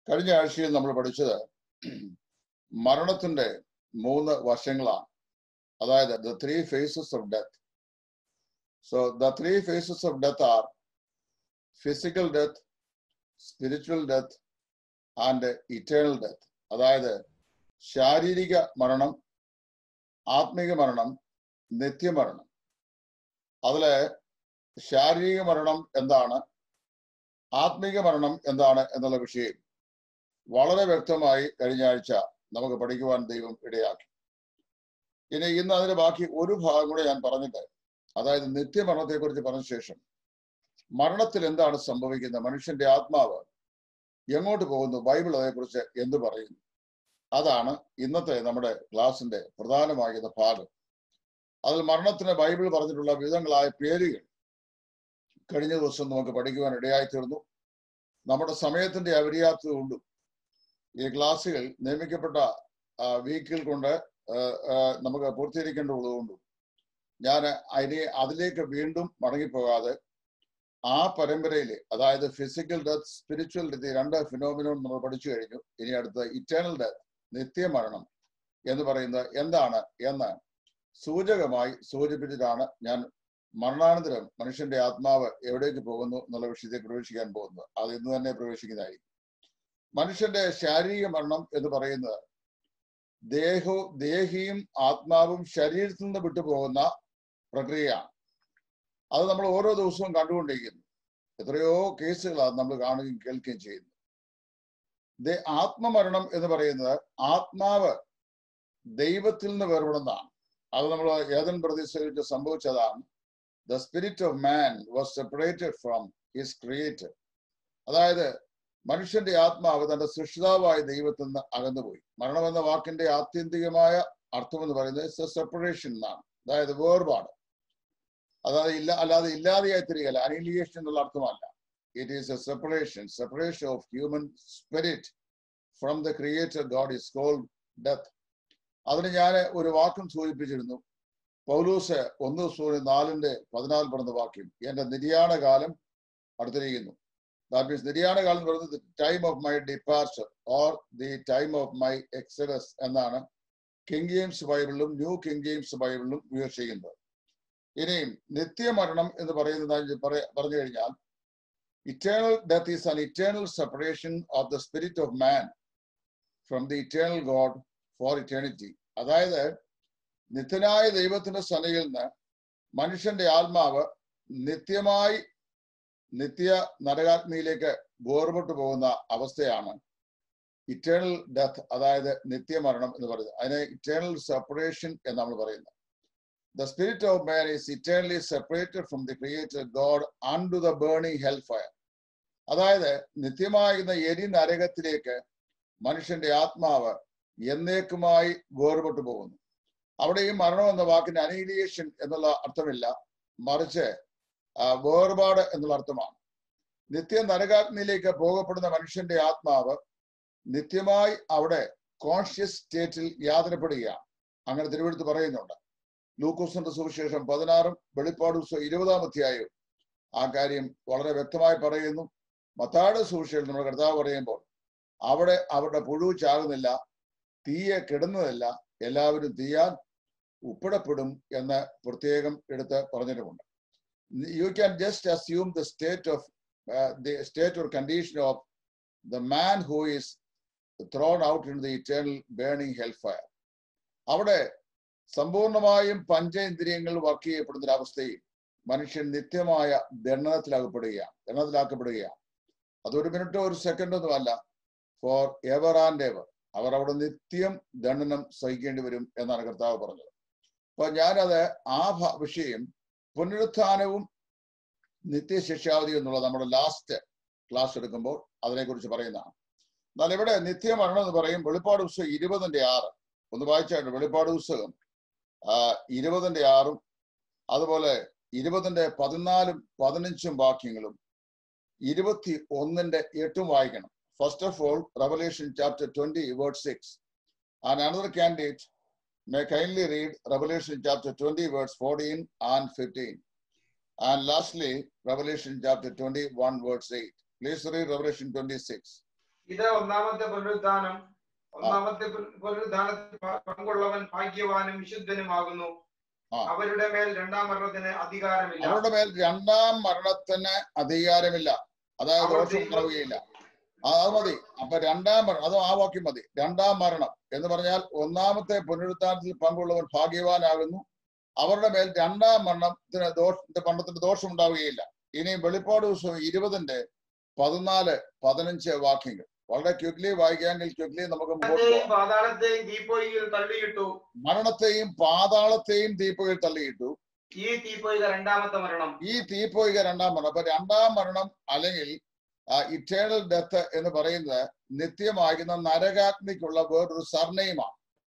കഴിഞ്ഞ ആഴ്ചയിൽ നമ്മൾ പഠിച്ചത് മരണത്തിന്റെ മൂന്ന് വശങ്ങളാണ് അതായത് the three phases of death so the three phases of death are physical death spiritual death and eternal death അതായത് ശാരീരിക മരണം ആത്മീക മരണം നിത്യമരണം അതില് ശാരീരിക മരണം എന്താണ് ആത്മീക മരണം എന്താണ് എന്നുള്ള വിഷയം വളരെ വ്യക്തമായി കഴിഞ്ഞ ആഴ്ച നമുക്ക് പഠിക്കുവാൻ ദൈവം ഇടയാക്കി ഇനി ഇന്ന് അതിന്റെ ബാക്കി ഒരു ഭാഗം കൂടെ ഞാൻ പറഞ്ഞിട്ട് അതായത് നിത്യമരണത്തെ കുറിച്ച് പറഞ്ഞ ശേഷം മരണത്തിൽ എന്താണ് സംഭവിക്കുന്നത് മനുഷ്യന്റെ ആത്മാവ് എങ്ങോട്ട് പോകുന്നു ബൈബിൾ അതേക്കുറിച്ച് എന്ത് പറയുന്നു അതാണ് ഇന്നത്തെ നമ്മുടെ ക്ലാസിന്റെ പ്രധാനമാകുന്ന ഭാഗം അതിൽ മരണത്തിന് ബൈബിൾ പറഞ്ഞിട്ടുള്ള വിവിധങ്ങളായ പേരുകൾ കഴിഞ്ഞ ദിവസം നമുക്ക് പഠിക്കുവാൻ ഇടയായി തീർന്നു നമ്മുടെ സമയത്തിന്റെ അപര്യാപ്തത കൊണ്ടും ഈ ക്ലാസ്സുകൾ നിയമിക്കപ്പെട്ട വീക്കിൽ കൊണ്ട് നമുക്ക് പൂർത്തീകരിക്കേണ്ടതുകൊണ്ടും ഞാൻ അതിനെ അതിലേക്ക് വീണ്ടും മടങ്ങിപ്പോകാതെ ആ പരമ്പരയിൽ അതായത് ഫിസിക്കൽ ഡെത്ത് സ്പിരിച്വൽ ഡെത്ത് രണ്ട് ഫിനോമിനോൺ നമ്മൾ പഠിച്ചു കഴിഞ്ഞു ഇനി അടുത്ത ഇറ്റേണൽ ഡെത്ത് നിത്യമരണം എന്ന് പറയുന്നത് എന്താണ് എന്ന് സൂചകമായി സൂചിപ്പിച്ചിട്ടാണ് ഞാൻ മരണാനന്തരം മനുഷ്യന്റെ ആത്മാവ് എവിടേക്ക് പോകുന്നു എന്നുള്ള വിഷയത്തെ പ്രവേശിക്കാൻ പോകുന്നത് അത് ഇന്ന് തന്നെ പ്രവേശിക്കുന്നതായിരിക്കും മനുഷ്യന്റെ ശാരീരിക മരണം എന്ന് പറയുന്നത് ദേഹവും ദേഹിയും ആത്മാവും ശരീരത്തിൽ നിന്ന് വിട്ടുപോകുന്ന പ്രക്രിയയാണ് അത് നമ്മൾ ഓരോ ദിവസവും കണ്ടുകൊണ്ടിരിക്കുന്നു എത്രയോ കേസുകളാണ് നമ്മൾ കാണുകയും കേൾക്കുകയും ചെയ്യുന്നത് ആത്മമരണം എന്ന് പറയുന്നത് ആത്മാവ് ദൈവത്തിൽ നിന്ന് വേർപെടുന്നതാണ് അത് നമ്മൾ ഏതൻ പ്രദേശത്ത് സംഭവിച്ചതാണ് the spirit of man was separated from his creator അതായത് മനുഷ്യന്റെ ആത്മാവ് തന്റെ സൃഷ്ടിതാവായ ദൈവത്തിൽ നിന്ന് അകന്നുപോയി മരണം എന്ന വാക്കിന്റെ ആത്യന്തികമായ അർത്ഥം എന്ന് പറയുന്നത് സെപ്പറേഷൻ എന്നാണ് അതായത് വേർപാട് അതായത് ഇല്ല അല്ലാതെ ഇല്ലാതെയായി തിരികല്ല അനിലിയേഷൻ എന്നുള്ള അർത്ഥമല്ല it is a separation separation of human spirit from the creator God is called death അതിന് ഞാൻ ഒരു വാക്കും സൂചിപ്പിച്ചിരുന്നു പൗലൂസ് ഒന്ന് സൂര്യ നാലിന്റെ പതിനാല് പറഞ്ഞ വാക്യം എന്റെ നിര്യാണ കാലം അടുത്തിരിക്കുന്നു ദാറ്റ് മീൻസ് നിര്യാണ കാലം എന്ന് പറയുന്നത് time of my departure or the time of my exodus എന്നാണ് കിങ് ജെയിംസ് ബൈബിളിലും ന്യൂ കിങ് ജെയിംസ് ബൈബിളിലും വിവക്ഷിക്കുന്നത് ഇനിയും നിത്യമരണം എന്ന് പറയുന്നത് പറഞ്ഞു കഴിഞ്ഞാൽ eternal death is an eternal separation of the spirit of man from the eternal God for eternity അതായത് നിത്യനായ ദൈവത്തിന്റെ സനയിൽ നിന്ന് മനുഷ്യന്റെ ആത്മാവ് നിത്യമായി നിത്യ നരകാഗ്നിയിലേക്ക് വേർപെട്ടു പോകുന്ന അവസ്ഥയാണ് ഇറ്റേണൽ ഡെത്ത് അതായത് നിത്യമരണം എന്ന് പറയുന്നത് അതിനെ ഇറ്റേണൽ സെപ്പറേഷൻ എന്ന് നമ്മൾ പറയുന്നത് the spirit of man is eternally separated from the creator God unto the burning hell fire അതായത് നിത്യമാകുന്ന എരി നരകത്തിലേക്ക് മനുഷ്യന്റെ ആത്മാവ് എന്നേക്കുമായി വേർപെട്ടു പോകുന്നു അവിടെ ഈ മരണം എന്ന വാക്കിന് അനീലിയേഷൻ എന്നുള്ള അർത്ഥമില്ല മറിച്ച് വേർപാട് എന്നുള്ള അർത്ഥമാണ് നിത്യ നരകാഗ്നിയിലേക്ക് പോകപ്പെടുന്ന മനുഷ്യന്റെ ആത്മാവ് നിത്യമായി അവിടെ കോൺഷ്യസ് സ്റ്റേറ്റിൽ യാതനപ്പെടുകയാണ് അങ്ങനെ തിരുവെടുത്ത് പറയുന്നുണ്ട് ലൂക്കോസിന്റെ സുവിശേഷം പതിനാറും വെളിപ്പാട് ദിവസം ഇരുപതാം അധ്യായവും ആ കാര്യം വളരെ വ്യക്തമായി പറയുന്നു മത്താട് സുവിശേഷം നമ്മുടെ കർത്താവ് പറയുമ്പോൾ അവിടെ അവരുടെ പുഴു ചാകുന്നില്ല തീയെ കിടുന്നതല്ല എല്ലാവരും തീയാൻ ഉപ്പിടപ്പെടും എന്ന് പ്രത്യേകം എടുത്ത് പറഞ്ഞിട്ടുമുണ്ട് you can just assume the state of the state or condition of the man who is thrown out in the eternal burning health fire അവിടെ സമ്പൂർണമായും പഞ്ചേന്ദ്രിയങ്ങൾ വർക്ക് ചെയ്യപ്പെടുന്ന ഒരു അവസ്ഥയിൽ മനുഷ്യൻ നിത്യമായ ദണ്ഡനത്തിലാക്കപ്പെടുകയാണ് ദണ്ഡനത്തിലാക്കപ്പെടുകയാണ് അതൊരു മിനിറ്റോ ഒരു സെക്കൻഡോ ഒന്നുമല്ല ഫോർ എവർ ആൻഡ് എവർ അവർ അവിടെ നിത്യം ദണ്ഡനം സഹിക്കേണ്ടി വരും എന്നാണ് കർത്താവ് പറഞ്ഞത് അപ്പൊ ഞാനത് ആ വിഷയം പുനരുത്ഥാനവും നിത്യശിക്ഷാവധി എന്നുള്ള നമ്മുടെ ലാസ്റ്റ് ക്ലാസ് എടുക്കുമ്പോൾ അതിനെക്കുറിച്ച് പറയുന്നതാണ് എന്നാൽ ഇവിടെ നിത്യമരണം എന്ന് പറയും വെളിപ്പാട് പുസ്തകം ഇരുപതിന്റെ ആറ് ഒന്ന് വായിച്ചായിട്ട് വെളിപ്പാട് പുസ്തകം ഇരുപതിന്റെ ആറും അതുപോലെ ഇരുപതിന്റെ പതിനാലും പതിനഞ്ചും വാക്യങ്ങളും ഇരുപത്തി ഒന്നിന്റെ എട്ടും വായിക്കണം first of all Revelation chapter twenty word six and another candidate may kindly read Revelation chapter 20, verse 14 and 15. And lastly, Revelation chapter 21, verse 8. Please read Revelation 26. ഇത് ഒന്നാമത്തെ പുനരുദ്ധാനം ഒന്നാമത്തെ പുന- പുനരുദ്ധാനത്തിൽ പ- പങ്കുള്ളവൻ ഭാഗ്യവാനും വിശുദ്ധനുമാകുന്നു ആ. അവരുടെ മേൽ രണ്ടാം മരണത്തിന് അധികാരമില്ല അവരുടെ മേൽ രണ്ടാം മരണത്തിന് അധികാരമില്ല അതായത് അവർ ദോഷം ദൈവം- ഉണ്ടാവുകയില്ല ആ, അത് മതി അപ്പൊ രണ്ടാം മരണം അത് ആ വാക്യം മതി രണ്ടാം മരണം എന്ന് പറഞ്ഞാൽ ഒന്നാമത്തെ പുനരുദ്ധാനത്തിൽ പങ്കുള്ളവൻ ഭാഗ്യവാനാകുന്നു അവരുടെ മേൽ രണ്ടാം മരണത്തിന് ദോഷ മരണത്തിന് ദോഷം ഉണ്ടാവുകയില്ല ഇനി വെളിപ്പാട് ദിവസം ഇരുപതിന്റെ പതിനാല് പതിനഞ്ച് വാക്യങ്ങൾ വളരെ ക്വിക്ലി വായിക്കാമെങ്കിൽ ക്വിക്ലി നമുക്ക് മുമ്പോട്ട് മരണത്തെയും പോകാം പാതാളത്തെയും തീപ്പൊയ്യിൽ തള്ളിയിട്ടു മരണത്തെയും പാതാളത്തെയും തീപ്പുകൾ തള്ളിയിട്ടു ഈ തീപ്പൊയ്ക രണ്ടാമത്തെ മരണം ഈ തീപ്പൊയ്ക രണ്ടാം മരണം അപ്പൊ രണ്ടാം മരണം അല്ലെങ്കിൽ ഇറ്റേണൽ ഡെത്ത് എന്ന് പറയുന്നത് നിത്യമാകുന്ന നരകാഗ്നിക്കുള്ള വേറൊരു സർണയമാണ്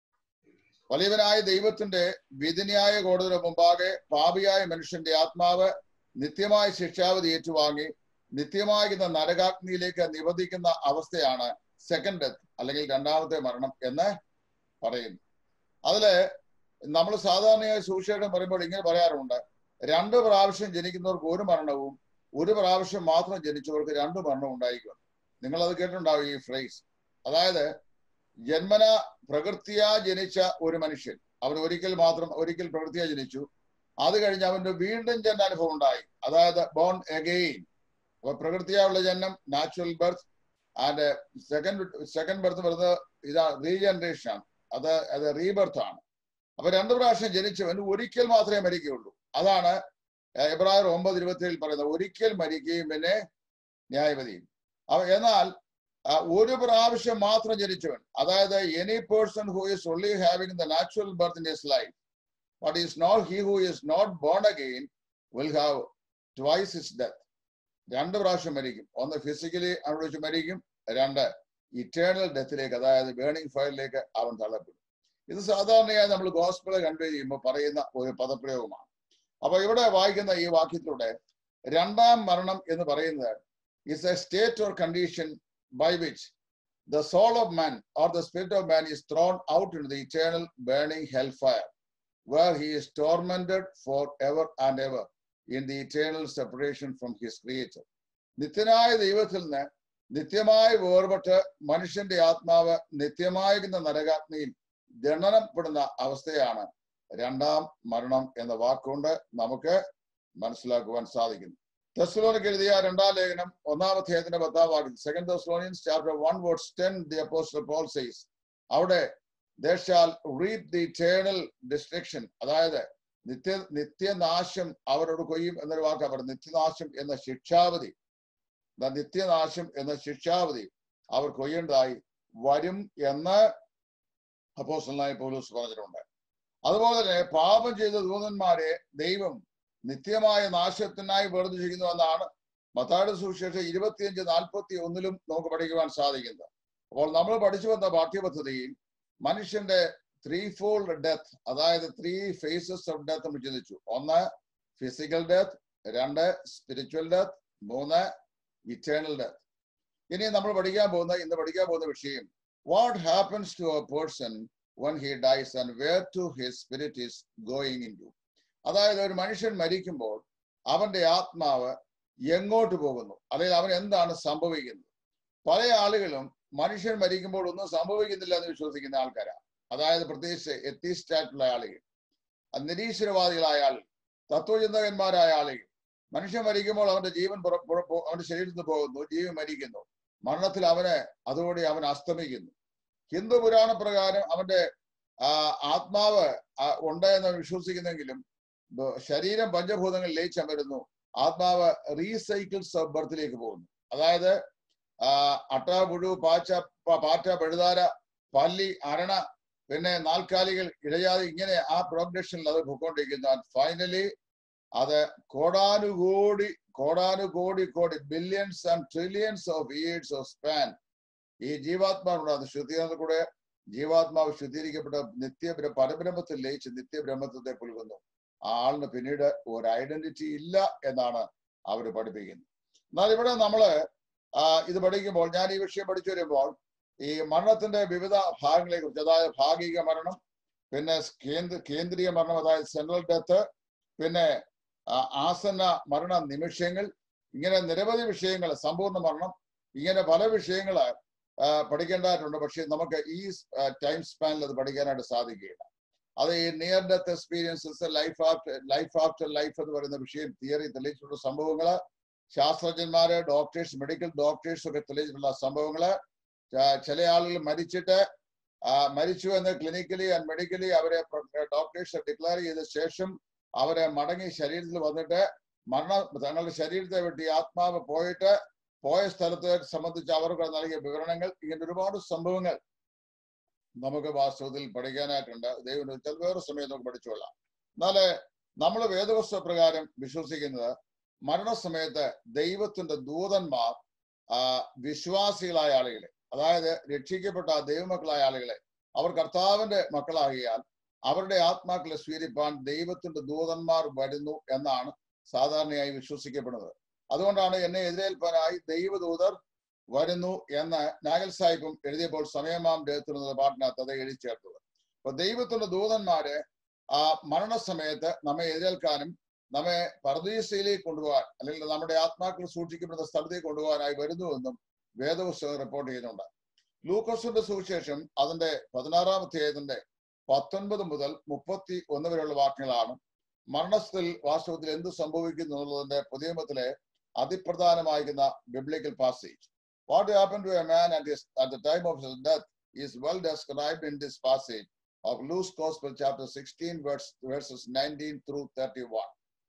വലിയവനായ ദൈവത്തിന്റെ വിധിന്യായ കോടതിയുടെ മുമ്പാകെ പാപിയായ മനുഷ്യന്റെ ആത്മാവ് നിത്യമായ ശിക്ഷാവധി ഏറ്റുവാങ്ങി നിത്യമാകുന്ന നരകാഗ്നിയിലേക്ക് നിബന്ധിക്കുന്ന അവസ്ഥയാണ് സെക്കൻഡ് ഡെത്ത് അല്ലെങ്കിൽ രണ്ടാമത്തെ മരണം എന്ന് പറയുന്നു അതില് നമ്മൾ സാധാരണയായി സുവിശേഷം പറയുമ്പോൾ ഇങ്ങനെ പറയാറുണ്ട് രണ്ട് പ്രാവശ്യം ജനിക്കുന്നവർക്ക് ഒരു മരണവും ഒരു പ്രാവശ്യം മാത്രം ജനിച്ചവർക്ക് രണ്ട് മരണവും ഉണ്ടായിരിക്കും നിങ്ങൾ അത് കേട്ടിട്ടുണ്ടാവും ഈ ഫ്രേസ് അതായത് ജന്മന പ്രകൃതിയാ ജനിച്ച ഒരു മനുഷ്യൻ അവൻ ഒരിക്കൽ മാത്രം ഒരിക്കൽ പ്രകൃതിയാ ജനിച്ചു അത് കഴിഞ്ഞ് അവന്റെ വീണ്ടും ജന്മ അനുഭവം ഉണ്ടായി അതായത് ബോൺ എഗെയിൻ അപ്പൊ പ്രകൃതിയായുള്ള ജന്മം natural birth and second second birth വരുന്നത് ഇതാ റീജനറേഷൻ ആണ് അത് അത് റീബർത്ത് ആണ് അപ്പൊ രണ്ടു പ്രാവശ്യം ജനിച്ചവൻ ഒരിക്കൽ മാത്രമേ മരിക്കുകയുള്ളൂ അതാണ് എബ്രായർ ഒമ്പത് ഇരുപത്തിയേഴിൽ പറയുന്നത് ഒരിക്കൽ മരിക്കുകയും പിന്നെ ന്യായവതിയും അവ എന്നാൽ ആ, ഒരു പ്രാവശ്യം മാത്രം ജനിച്ചവൻ അതായത് any person who is only having the natural birth in his life but is not he who is not born again will have twice his death രണ്ട് പ്രാവശ്യം മരിക്കും ഒന്ന് ഫിസിക്കലി അവിടെ വെച്ച് മരിക്കും രണ്ട് ഇറ്റേണൽ ഡെത്തിലേക്ക് അതായത് ബേണിംഗ് ഫയറിലേക്ക് അവൻ തള്ളപ്പെടും ഇത് സാധാരണയായി നമ്മൾ ഗോസ്പിള് കണ്ടു ചെയ്യുമ്പോൾ പറയുന്ന ഒരു പദപ്രയോഗമാണ് അപ്പൊ ഇവിടെ വായിക്കുന്ന ഈ വാക്യത്തിലൂടെ രണ്ടാം മരണം എന്ന് പറയുന്നത് is a state or condition by which the soul of man or the spirit of man is thrown out into the eternal burning hellfire where he is tormented forever and ever in the eternal separation from his creator നിത്യനായ ദൈവത്തിൽ നിന്ന് നിത്യമായി വേർപെട്ട് മനുഷ്യന്റെ ആത്മാവ് നിത്യമായിരുന്ന നരകാഗ്നിയിൽ ദണ്ഡനപ്പെടുന്ന അവസ്ഥയാണ് രണ്ടാം മരണം എന്ന വാക്കുകൊണ്ട് നമുക്ക് മനസ്സിലാക്കുവാൻ സാധിക്കുന്നു തെസ്ലോനിക്ക് എഴുതിയ രണ്ടാം ലേഖനം ഒന്നാം അധ്യായത്തിന്റെ പത്താം വാക്യം second Thessalonians chapter one words ten the apostle Paul says അവിടെ they shall read the eternal destruction അതായത് നിത്യ നിത്യനാശം അവരോട് കൊയ്യും എന്നൊരു വാക്കാ പറയുന്നത് നിത്യനാശം എന്ന ശിക്ഷാവധി ദാ നിത്യനാശം എന്ന ശിക്ഷാവധി അവർ കൊയ്യേണ്ടതായി വരും എന്ന് അപ്പോസ്റ്റലായി പൗലൂസ് പറഞ്ഞിട്ടുണ്ട് അതുപോലെ തന്നെ പാപം ചെയ്ത ദൂതന്മാരെ ദൈവം നിത്യമായ നാശത്തിനായി വേർതിരിച്ചിരിക്കുന്നു എന്നാണ് മത്തായുടെ സുവിശേഷം ഇരുപത്തിയഞ്ച് നാൽപ്പത്തി ഒന്നിലും നമുക്ക് പഠിക്കുവാൻ സാധിക്കുന്നത് അപ്പോൾ നമ്മൾ പഠിച്ചു വന്ന പാഠ്യപദ്ധതിയിൽ മനുഷ്യന്റെ ത്രീ ഫോൾഡ് ഡെത്ത് അതായത് ത്രീ ഫേസസ് ഓഫ് ഡെത്ത് നമ്മൾ ചിന്തിച്ചു ഒന്ന് ഫിസിക്കൽ ഡെത്ത് രണ്ട് സ്പിരിച്വൽ ഡെത്ത് മൂന്ന് ഇറ്റേണൽ ഡെത്ത് ഇനി നമ്മൾ പഠിക്കാൻ പോകുന്ന ഇന്ന് പഠിക്കാൻ പോകുന്ന വിഷയം what happens to a person when he dies and where to his spirit is going into അതായത് ഒരു മനുഷ്യൻ മരിക്കുമ്പോൾ അവന്റെ ആത്മാവ് എങ്ങോട്ട് പോകുന്നു അല്ലെങ്കിൽ അവൻ എന്താണ് സംഭവിക്കുന്നത് പല ആളുകളും മനുഷ്യൻ മരിക്കുമ്പോൾ ഒന്നും സംഭവിക്കുന്നില്ല എന്ന് വിശ്വസിക്കുന്ന ആൾക്കാരാണ് അതായത് പ്രത്യേകിച്ച് എത്തിസ്റ്റ് ആയിട്ടുള്ള ആളുകൾ അത് നിരീശ്വരവാദികളായ ആളുകൾ തത്വചിന്തകന്മാരായ ആളുകൾ മനുഷ്യൻ മരിക്കുമ്പോൾ അവന്റെ ജീവൻ പുറ- പുറ- പോ- അവന്റെ ശരീരത്തിൽ നിന്ന് പോകുന്നു ജീവൻ മരിക്കുന്നു മരണത്തിൽ അവന് അതോടെ അവൻ അസ്തമിക്കുന്നു ഹിന്ദു പുരാണ പ്രകാരം അവന്റെ ആ, ആത്മാവ് ആ, ഉണ്ട് എന്ന് അവൻ വിശ്വസിക്കുന്നെങ്കിലും ബ- ശരീരം പഞ്ചഭൂതങ്ങൾ ലയിച്ചമരുന്നു ആത്മാവ് റീസൈക്കിൾസ് ഓഫ് ബർത്തിലേക്ക് പോകുന്നു അതായത് ആ, അട്ട പുഴു പാച്ച പ- പാറ്റ പഴുതാര പല്ലി അരണ പിന്നെ നാൽക്കാലികൾ ഇഴയാതെ ഇങ്ങനെ ആ പ്രോഗ്രഷനിൽ അത് പൊയ്ക്കൊണ്ടിരിക്കുന്നു ഫൈനലി അത് കോടാനുകോടി കോടാനുകോടി കോടി billions and trillions of years of span ഈ ജീവാത്മാവുണ്ട് അത് ശുദ്ധീകരണത്തിൽ കൂടെ ജീവാത്മാവ് ശുദ്ധീകരിക്കപ്പെട്ട നിത്യ പരബ്രഹ്മത്തിൽ ലയിച്ച് നിത്യബ്രഹ്മത്വത്തെ പുൽകുന്നു ആ ആളിന് പിന്നീട് ഒരു ഐഡന്റിറ്റി ഇല്ല എന്നാണ് അവർ പഠിപ്പിക്കുന്നത് എന്നാൽ ഇവിടെ നമ്മള് ആ, ഇത് പഠിക്കുമ്പോൾ ഞാൻ ഈ വിഷയം പഠിച്ചു വരുമ്പോൾ ഈ മരണത്തിന്റെ വിവിധ ഭാഗങ്ങളെ കുറിച്ച് അതായത് ഭാഗിക മരണം പിന്നെ കേന്ദ്ര കേന്ദ്രീയ മരണം അതായത് സെൻട്രൽ ഡെത്ത് പിന്നെ ആ, ആസന്ന മരണ നിമിഷങ്ങൾ ഇങ്ങനെ നിരവധി വിഷയങ്ങൾ സമ്പൂർണ്ണ മരണം ഇങ്ങനെ പല വിഷയങ്ങള് ആ, പഠിക്കേണ്ടതായിട്ടുണ്ട് പക്ഷെ നമുക്ക് ഈ ടൈം സ്പാനിൽ അത് പഠിക്കാനായിട്ട് സാധിക്കുകയില്ല അത് ഈ near death experiences life after life after life എന്ന് പറയുന്ന വിഷയം തിയറി തെളിയിച്ചിട്ടുള്ള സംഭവങ്ങള് ശാസ്ത്രജ്ഞന്മാര് ഡോക്ടേഴ്സ് മെഡിക്കൽ ഡോക്ടേഴ്സ് ഒക്കെ തെളിയിച്ചിട്ടുള്ള സംഭവങ്ങള് ച- ചില ആളുകൾ മരിച്ചിട്ട് ആ, മരിച്ചു എന്ന് ക്ലിനിക്കലി ആൻഡ് മെഡിക്കലി അവരെ ഡോക്ടേഴ്സ് ഡിക്ലെയർ ചെയ്ത ശേഷം അവരെ മടങ്ങി ശരീരത്തിൽ വന്നിട്ട് മരണ തങ്ങളുടെ ശരീരത്തെ വിട്ട് ഈ ആത്മാവ് പോയിട്ട് പോയ സ്ഥലത്തെ സംബന്ധിച്ച് അവർക്ക് നൽകിയ വിവരണങ്ങൾ ഇങ്ങനെ ഒരുപാട് സംഭവങ്ങൾ നമുക്ക് വാസ്തവത്തിൽ പഠിക്കാനായിട്ടുണ്ട് ദൈവം ചില വേറെ സമയം നമുക്ക് പഠിച്ചോളാം എന്നാല് നമ്മൾ വേദവസ്തു പ്രകാരം വിശ്വസിക്കുന്നത് മരണസമയത്ത് ദൈവത്തിന്റെ ദൂതന്മാർ ആ, വിശ്വാസികളായ ആളുകളെ അതായത് രക്ഷിക്കപ്പെട്ട ആ ദൈവമക്കളായ ആളുകളെ അവർ കർത്താവിന്റെ മക്കളാകിയാൽ അവരുടെ ആത്മാക്കളെ സ്വീകരിപ്പാൻ ദൈവത്തിന്റെ ദൂതന്മാർ വരുന്നു എന്നാണ് സാധാരണയായി വിശ്വസിക്കപ്പെടുന്നത് അതുകൊണ്ടാണ് എന്നെ എതിരേൽപ്പാനായി ദൈവദൂതർ വരുന്നു എന്ന് നാഗൽ സാഹിബും എഴുതിയപ്പോൾ സമയമാം രേഖത്തിനുള്ള പാട്ടിനകത്ത് അത് എഴുതി ചേർത്തത് അപ്പൊ ദൈവത്തിന്റെ ദൂതന്മാര് ആ മരണസമയത്ത് നമ്മെ എതിരേൽക്കാനും നമ്മെ പർദീസയിലേക്ക് കൊണ്ടുപോകാൻ അല്ലെങ്കിൽ നമ്മുടെ ആത്മാക്കൾ സൂക്ഷിക്കപ്പെടുന്ന സ്ഥലത്തേക്ക് കൊണ്ടുപോകാനായി വരുന്നുവെന്നും വേദപുസ്തകം റിപ്പോർട്ട് ചെയ്യുന്നുണ്ട് ലൂക്കോസിന്റെ സുവിശേഷം അതിന്റെ പതിനാറാം അധ്യായത്തിന്റെ പത്തൊൻപത് മുതൽ മുപ്പത്തി ഒന്ന് വരെയുള്ള വാക്യങ്ങളാണ് മരണത്തിൽ വാസ്തവത്തിൽ എന്ത് സംഭവിക്കുന്നു എന്നുള്ളതിന്റെ പുതിയമത്തിലെ അതിപ്രധാനമായിരിക്കുന്ന biblical passage what happen to a man at at the time of his death is well described in this passage of Luke's gospel chapter sixteen verse verses nineteen through thirty one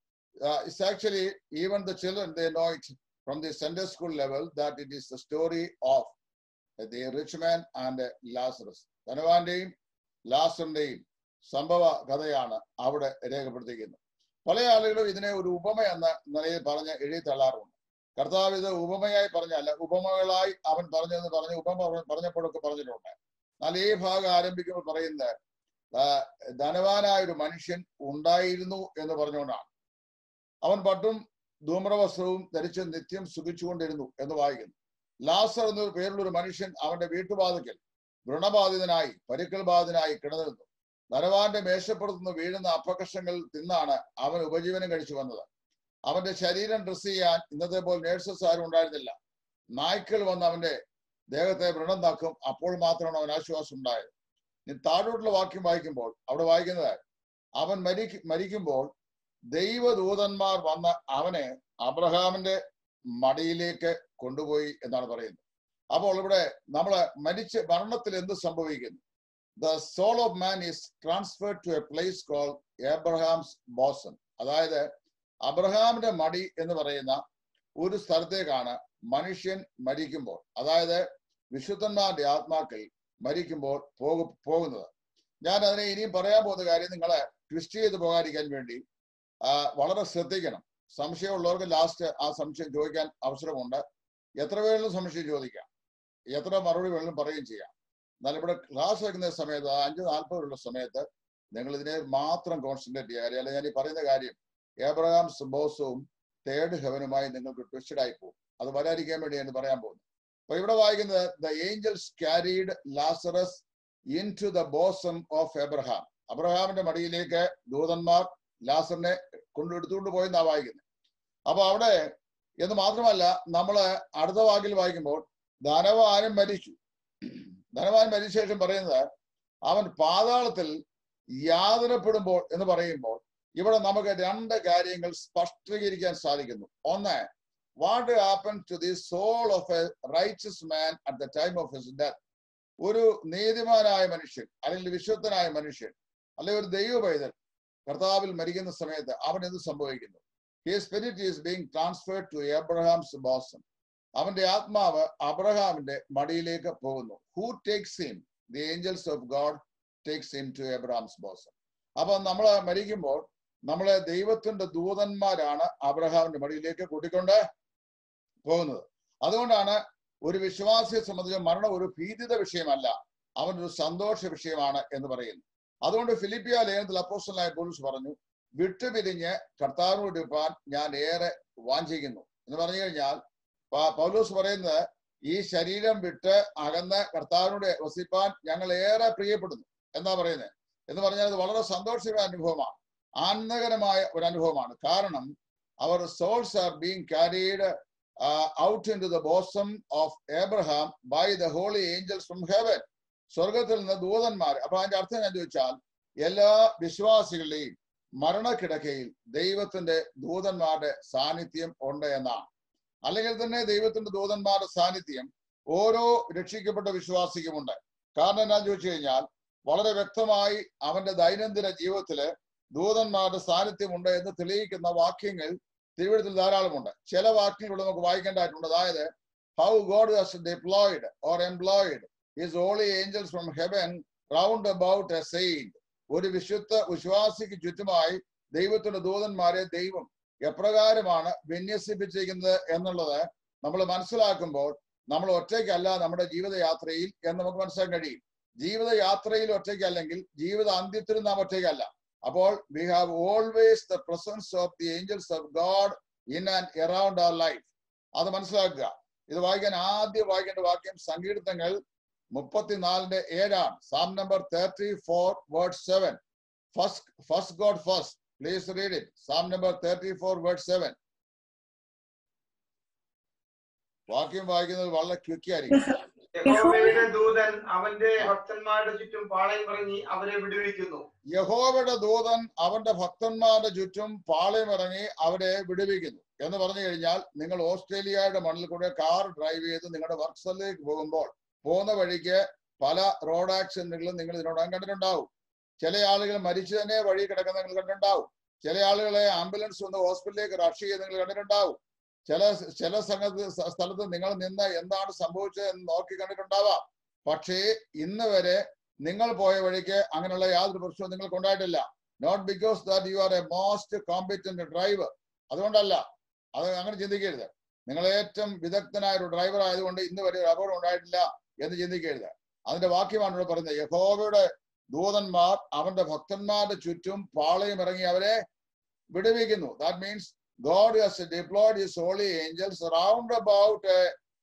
it's actually even the children they know it from the Sunday school level that it is the story of the rich man and Lazarus. ധനവാന്റെയും ലാസറിന്റെയും സംഭവ കഥയാണ് അവിടെ രേഖപ്പെടുത്തിയിരിക്കുന്നത് പല ആളുകളും ഇതിനെ ഒരു ഉപമ എന്ന നിലയിൽ പറഞ്ഞ് എഴുതി തള്ളാറുണ്ട് കർത്താവ് ഇത് ഉപമയായി പറഞ്ഞല്ല ഉപമകളായി അവൻ പറഞ്ഞെന്ന് പറഞ്ഞ് ഉപമ പറഞ്ഞ- പറഞ്ഞപ്പോഴൊക്കെ പറഞ്ഞിട്ടുണ്ട് എന്നാൽ ഈ ഭാഗം ആരംഭിക്കുമ്പോൾ പറയുന്നത് ആ, ധനവാനായ ഒരു മനുഷ്യൻ ഉണ്ടായിരുന്നു എന്ന് പറഞ്ഞുകൊണ്ടാണ് അവൻ പട്ടും ധൂമ്രവസ്ത്രവും ധരിച്ച് നിത്യം സുഖിച്ചുകൊണ്ടിരുന്നു എന്ന് വായിക്കുന്നു ലാസർ എന്ന പേരുള്ള ഒരു മനുഷ്യൻ അവന്റെ വീട്ടുപാതയ്ക്കൽ വ്രണബാധിതനായി പരിക്കൽ ബാധിതനായി കിടന്നിരുന്നു ധനവാന്റെ മേശപ്പുറത്തുനിന്ന് വീഴുന്ന അപ്പകഷങ്ങൾ തിന്നാണ് അവൻ ഉപജീവനം കഴിച്ചു വന്നത് അവന്റെ ശരീരം ഡ്രസ് ചെയ്യാൻ ഇന്നത്തെ പോലെ നേഴ്സസ് ആരും ഉണ്ടായിരുന്നില്ല നായ്ക്കൾ വന്ന് അവന്റെ ദേഹത്തെ വ്രണം താക്കും അപ്പോൾ മാത്രമാണ് അവൻ ആശ്വാസം ഉണ്ടായത് ഇനി താഴോട്ടുള്ള വാക്യം വായിക്കുമ്പോൾ അവിടെ വായിക്കുന്നത് അവൻ മരി മരിക്കുമ്പോൾ ദൈവദൂതന്മാർ വന്ന് അവനെ അബ്രഹാമിന്റെ മടിയിലേക്ക് കൊണ്ടുപോയി എന്നാണ് പറയുന്നത് അപ്പോൾ ഇവിടെ നമ്മൾ മരിച്ച് മരണത്തിൽ എന്ത് സംഭവിക്കുന്നു the soul of man is transferred to a place call Abraham's bosom അതായത് അബ്രഹാമിന്റെ മടി എന്ന് പറയുന്ന ഒരു സ്ഥലത്തേക്കാണ് മനുഷ്യൻ മരിക്കുമ്പോൾ അതായത് വിശുദ്ധന്മാരുടെ ആത്മാക്കൾ മരിക്കുമ്പോൾ പോകു പോകുന്നത് ഞാൻ അതിനെ ഇനിയും പറയാൻ പോകുന്ന കാര്യം നിങ്ങളെ ട്വിസ്റ്റ് ചെയ്ത് പോകാതിരിക്കാൻ വേണ്ടി ആ, വളരെ ശ്രദ്ധിക്കണം സംശയമുള്ളവർക്ക് ലാസ്റ്റ് ആ സംശയം ചോദിക്കാൻ അവസരമുണ്ട് എത്ര വേണമെങ്കിലും സംശയം ചോദിക്കാം എത്ര മറുപടി വേണമെങ്കിലും പറയുകയും ചെയ്യാം എന്നാൽ ഇവിടെ ക്ലാസ് വെക്കുന്ന സമയത്ത് ആ അഞ്ച് നാൽപ്പതുള്ള സമയത്ത് നിങ്ങൾ ഇതിനെ മാത്രം കോൺസെൻട്രേറ്റ് ചെയ്യുക അല്ലെങ്കിൽ ഞാൻ ഈ പറയുന്ന കാര്യം ഏബ്രഹാം സുബോസവും തേർഡ് ഹെവനുമായി നിങ്ങൾക്ക് ട്വിസ്റ്റഡ് ആയി പോകും അത് വരാതിരിക്കാൻ വേണ്ടി ഞാൻ പറയാൻ പോകുന്നു അപ്പൊ ഇവിടെ വായിക്കുന്നത് the angels carried Lazarus into the bosom of Abraham അബ്രഹാമിന്റെ മടിയിലേക്ക് ദൂതന്മാർ ലാസറിനെ കൊണ്ടെടുത്തുകൊണ്ട് പോയെന്നാ വായിക്കുന്നത് അപ്പൊ അവിടെ എന്ന് മാത്രമല്ല നമ്മള് അടുത്ത വാക്കിൽ വായിക്കുമ്പോൾ ധനവാനും മരിച്ചു ധനവാൻ മരിച്ച ശേഷം പറയുന്നത് അവൻ പാതാളത്തിൽ യാതനപ്പെടുമ്പോൾ എന്ന് പറയുമ്പോൾ ഇവിടെ നമുക്ക് രണ്ട് കാര്യങ്ങൾ സ്പഷ്ടീകരിക്കാൻ സാധിക്കുന്നു ഒന്ന് what happen to the soul of a righteous man at the time of his death ഒരു നീതിമാനായ മനുഷ്യൻ അല്ലെങ്കിൽ വിശുദ്ധനായ മനുഷ്യൻ അല്ലെങ്കിൽ ഒരു ദൈവ പൈതൽ കർത്താവിൽ മരിക്കുന്ന സമയത്ത് അവൻ എന്ത് സംഭവിക്കുന്നു he spirit is being transferred to Abraham's bosom അവന്റെ ആത്മാവ് അബ്രഹാമിന്റെ മടിയിലേക്ക് പോകുന്നു who takes him the angels of God takes him to Abraham's bosom അപ്പൊ നമ്മൾ മരിക്കുമ്പോൾ നമ്മളെ ദൈവത്തിന്റെ ദൂതന്മാരാണ് അബ്രഹാമിന്റെ മടിയിലേക്ക് കൂട്ടിക്കൊണ്ട് പോകുന്നത് അതുകൊണ്ടാണ് ഒരു വിശ്വാസിയെ സംബന്ധിച്ച് മരണം ഒരു ഭീതിത വിഷയമല്ല അവനൊരു സന്തോഷ വിഷയമാണ് എന്ന് പറയുന്നു അതുകൊണ്ട് ഫിലിപ്പിയ ലേഖനത്തിൽ അപ്പോസ്റ്റലായ പോലീസ് പറഞ്ഞു വിട്ടുപിരിഞ്ഞ് കർത്താവിനോട് ഇരുപ്പാൻ ഞാൻ ഏറെ വാഞ്ചിക്കുന്നു എന്ന് പറഞ്ഞു കഴിഞ്ഞാൽ പ- പൗലോസ് പറയുന്നത് ഈ ശരീരം വിട്ട് അകന്ന് കർത്താവിനോട് വസിപ്പാൻ ഞങ്ങൾ ഏറെ പ്രിയപ്പെടുന്നു എന്നാ പറയുന്നത് എന്ന് പറഞ്ഞാൽ അത് വളരെ സന്തോഷമായ അനുഭവമാണ് ആനന്ദകരമായ ഒരു അനുഭവമാണ് കാരണം അവർ souls are being carried out into the bosom of Abraham by the holy angels from heaven സ്വർഗത്തിൽ നിന്ന് ദൂതന്മാർ അപ്പൊ അതിന്റെ അർത്ഥം ഞാൻ ചോദിച്ചാൽ എല്ലാ വിശ്വാസികളുടെയും മരണക്കിടക്കയിൽ ദൈവത്തിന്റെ ദൂതന്മാരുടെ സാന്നിധ്യം ഉണ്ട് എന്നാണ് അല്ലെങ്കിൽ തന്നെ ദൈവത്തിന്റെ ദൂതന്മാരുടെ സാന്നിധ്യം ഓരോ രക്ഷിക്കപ്പെട്ട വിശ്വാസിക്കുമുണ്ട് കാരണം എന്താ ചോദിച്ചു കഴിഞ്ഞാൽ വളരെ വ്യക്തമായി അവന്റെ ദൈനംദിന ജീവിതത്തില് ദൂതന്മാരുടെ സാന്നിധ്യമുണ്ട് എന്ന് തെളിയിക്കുന്ന വാക്യങ്ങൾ തിരുവഴുത്തിൽ ധാരാളമുണ്ട് ചില വാക്യങ്ങൾ നമുക്ക് വായിക്കേണ്ടതായിട്ടുണ്ട് അതായത് how God has deployed or employed his holy angels from heaven round about a saint ഒരു വിശുദ്ധ വിശ്വാസിക്ക് ചുറ്റുമായി ദൈവത്തിന്റെ ദൂതന്മാരെ ദൈവം എപ്രകാരമാണ് വിന്യസിപ്പിച്ചിരിക്കുന്നത് എന്നുള്ളത് നമ്മൾ മനസ്സിലാക്കുമ്പോൾ നമ്മൾ ഒറ്റയ്ക്കല്ല നമ്മുടെ ജീവിതയാത്രയിൽ എന്ന് നമുക്ക് മനസ്സിലാക്കാൻ കഴിയും ജീവിതയാത്രയിൽ ഒറ്റയ്ക്കല്ലെങ്കിൽ ജീവിത അന്ത്യത്തിലും നാം ഒറ്റയ്ക്കല്ല അപ്പോൾ we have always the presence of the angels of God in and around our life അത് മനസ്സിലാക്കുക ഇത് വായിക്കാൻ ആദ്യം വായിക്കേണ്ട വാക്യം സങ്കീർത്തങ്ങൾ മുപ്പത്തിനാലിന്റെ ഏഴാണ് psalm number thirty four word seven first first God first please read it psalm number thirty four word seven വാക്യം വായിക്കുന്നത് വളരെ ക്വിക്ക് ആയിരിക്കും യഹോവയുടെ ദൂതൻ അവന്റെ ഭക്തന്മാരുടെ ചുറ്റും പാളയം ഇറങ്ങി അവരെ വിടുവിക്കുന്നു യഹോവയുടെ ദൂതൻ അവന്റെ ഭക്തന്മാരുടെ ചുറ്റും പാളയമിറങ്ങി അവരെ വിടുവിക്കുന്നു എന്ന് പറഞ്ഞു കഴിഞ്ഞാൽ നിങ്ങൾ ഓസ്ട്രേലിയയുടെ മണ്ണിൽ കൂടെ കാർ ഡ്രൈവ് ചെയ്ത് നിങ്ങളുടെ വർക്ക് സ്ഥലത്തേക്ക് പോകുമ്പോൾ പോകുന്ന വഴിക്ക് പല റോഡ് ആക്സിഡന്റുകളും നിങ്ങൾ ഇതിനോടകം കണ്ടിട്ടുണ്ടാവും ചില ആളുകൾ മരിച്ചു തന്നെ വഴി കിടക്കുന്ന നിങ്ങൾ കണ്ടിട്ടുണ്ടാവും ചില ആളുകളെ ആംബുലൻസ് വന്ന് ഹോസ്പിറ്റലിലേക്ക് റഷ് ചെയ്ത് നിങ്ങൾ കണ്ടിട്ടുണ്ടാവും ചില ചില സംഘത്ത് സ്ഥലത്ത് നിങ്ങൾ നിന്ന് എന്താണ് സംഭവിച്ചത് എന്ന് നോക്കി കണ്ടിട്ടുണ്ടാവാം പക്ഷേ ഇന്ന് വരെ നിങ്ങൾ പോയ വഴിക്ക് അങ്ങനെയുള്ള യാതൊരു പ്രശ്നവും നിങ്ങൾക്ക് ഉണ്ടായിട്ടില്ല not because that you are a most competent driver അതുകൊണ്ടല്ല അത് അങ്ങനെ ചിന്തിക്കരുത് നിങ്ങൾ ഏറ്റവും വിദഗ്ധനായ ഒരു ഡ്രൈവർ ആയതുകൊണ്ട് ഇന്ന് വരെ ഒരു അപകടം ഉണ്ടായിട്ടില്ല എന്ന് ചിന്തിക്കരുത് അതിന്റെ വാക്യമാണ് ഇവിടെ പറയുന്നത് യഹോവയുടെ ദൂതന്മാർ അവന്റെ ഭക്തന്മാരുടെ ചുറ്റും പാളയം ഇറങ്ങി അവരെ വിടുവിക്കുന്നു that means God has deployed his holy angels round about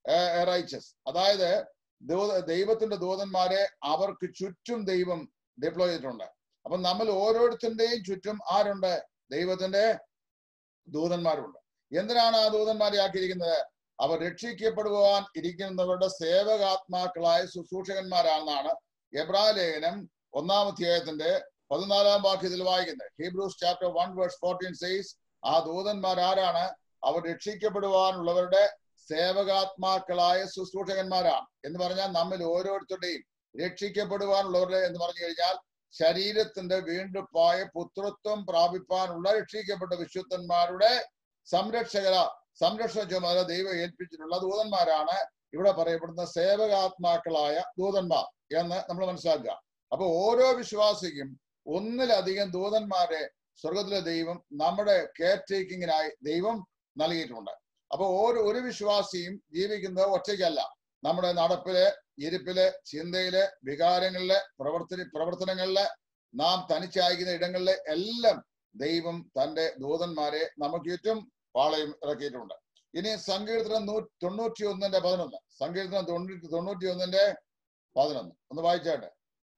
riches അതായത് ദൂത- ദൈവത്തിന്റെ ദൂതന്മാരെ അവർക്ക് ചുറ്റും ദൈവം ഡിപ്ലോയ് ചെയ്തിട്ടുണ്ട് അപ്പൊ നമ്മൾ ഓരോരുത്തരുടെയും ചുറ്റും ആരുണ്ട് ദൈവത്തിന്റെ ദൂതന്മാരുണ്ട് എന്തിനാണ് ആ ദൂതന്മാരെ ആക്കിയിരിക്കുന്നത് അവർ രക്ഷിക്കപ്പെടുവാൻ ഇരിക്കുന്നവരുടെ സേവകാത്മാക്കളായ ശുശ്രൂഷകന്മാരാണെന്നാണ് എബ്രായ ലേഖനം ഒന്നാം അധ്യായത്തിന്റെ പതിനാലാം വാക്യത്തിൽ വായിക്കുന്നത് Hebrews chapter one verse fourteen says ആ ദൂതന്മാർ ആരാണ് അവർ രക്ഷിക്കപ്പെടുവാനുള്ളവരുടെ സേവകാത്മാക്കളായ ശുശ്രൂഷകന്മാരാണ് എന്ന് പറഞ്ഞാൽ നമ്മിൽ ഓരോരുത്തരുടെയും രക്ഷിക്കപ്പെടുവാനുള്ളവരുടെ എന്ന് പറഞ്ഞു കഴിഞ്ഞാൽ ശരീരത്തിന്റെ വീണ്ടെടുപ്പായ പുത്രത്വം പ്രാപിപ്പാനുള്ള രക്ഷിക്കപ്പെട്ട വിശുദ്ധന്മാരുടെ സംരക്ഷകര സംരക്ഷണ ചുമതല ദൈവം ഏൽപ്പിച്ചിട്ടുള്ള ദൂതന്മാരാണ് ഇവിടെ പറയപ്പെടുന്ന സേവകാത്മാക്കളായ ദൂതന്മാർ എന്ന് നമ്മൾ മനസ്സിലാക്കുക അപ്പൊ ഓരോ വിശ്വാസിക്കും ഒന്നിലധികം ദൂതന്മാരെ സ്വർഗത്തിലെ ദൈവം നമ്മുടെ കെയർ ടേക്കിങ്ങിനായി ദൈവം നൽകിയിട്ടുണ്ട് അപ്പൊ ഓരോ ഒരു വിശ്വാസിയും ജീവിക്കുന്നത് ഒറ്റയ്ക്കല്ല നമ്മുടെ നടപ്പില് ഇരിപ്പില് ചിന്തയില് വികാരങ്ങളില് പ്രവർത്തന പ്രവർത്തനങ്ങളില് നാം തനിച്ചായിരിക്കുന്ന ഇടങ്ങളിലെ എല്ലാം ദൈവം തന്റെ ദൂതന്മാരെ നമുക്ക് ചുറ്റും പാളയം ഇറക്കിയിട്ടുണ്ട് ഇനി സങ്കീർത്തനം നൂ തൊണ്ണൂറ്റി ഒന്നിന്റെ പതിനൊന്ന് സങ്കീർത്തനം തൊണ്ണൂറ്റി തൊണ്ണൂറ്റി ഒന്നിന്റെ പതിനൊന്ന് ഒന്ന് വായിച്ചാട്ടെ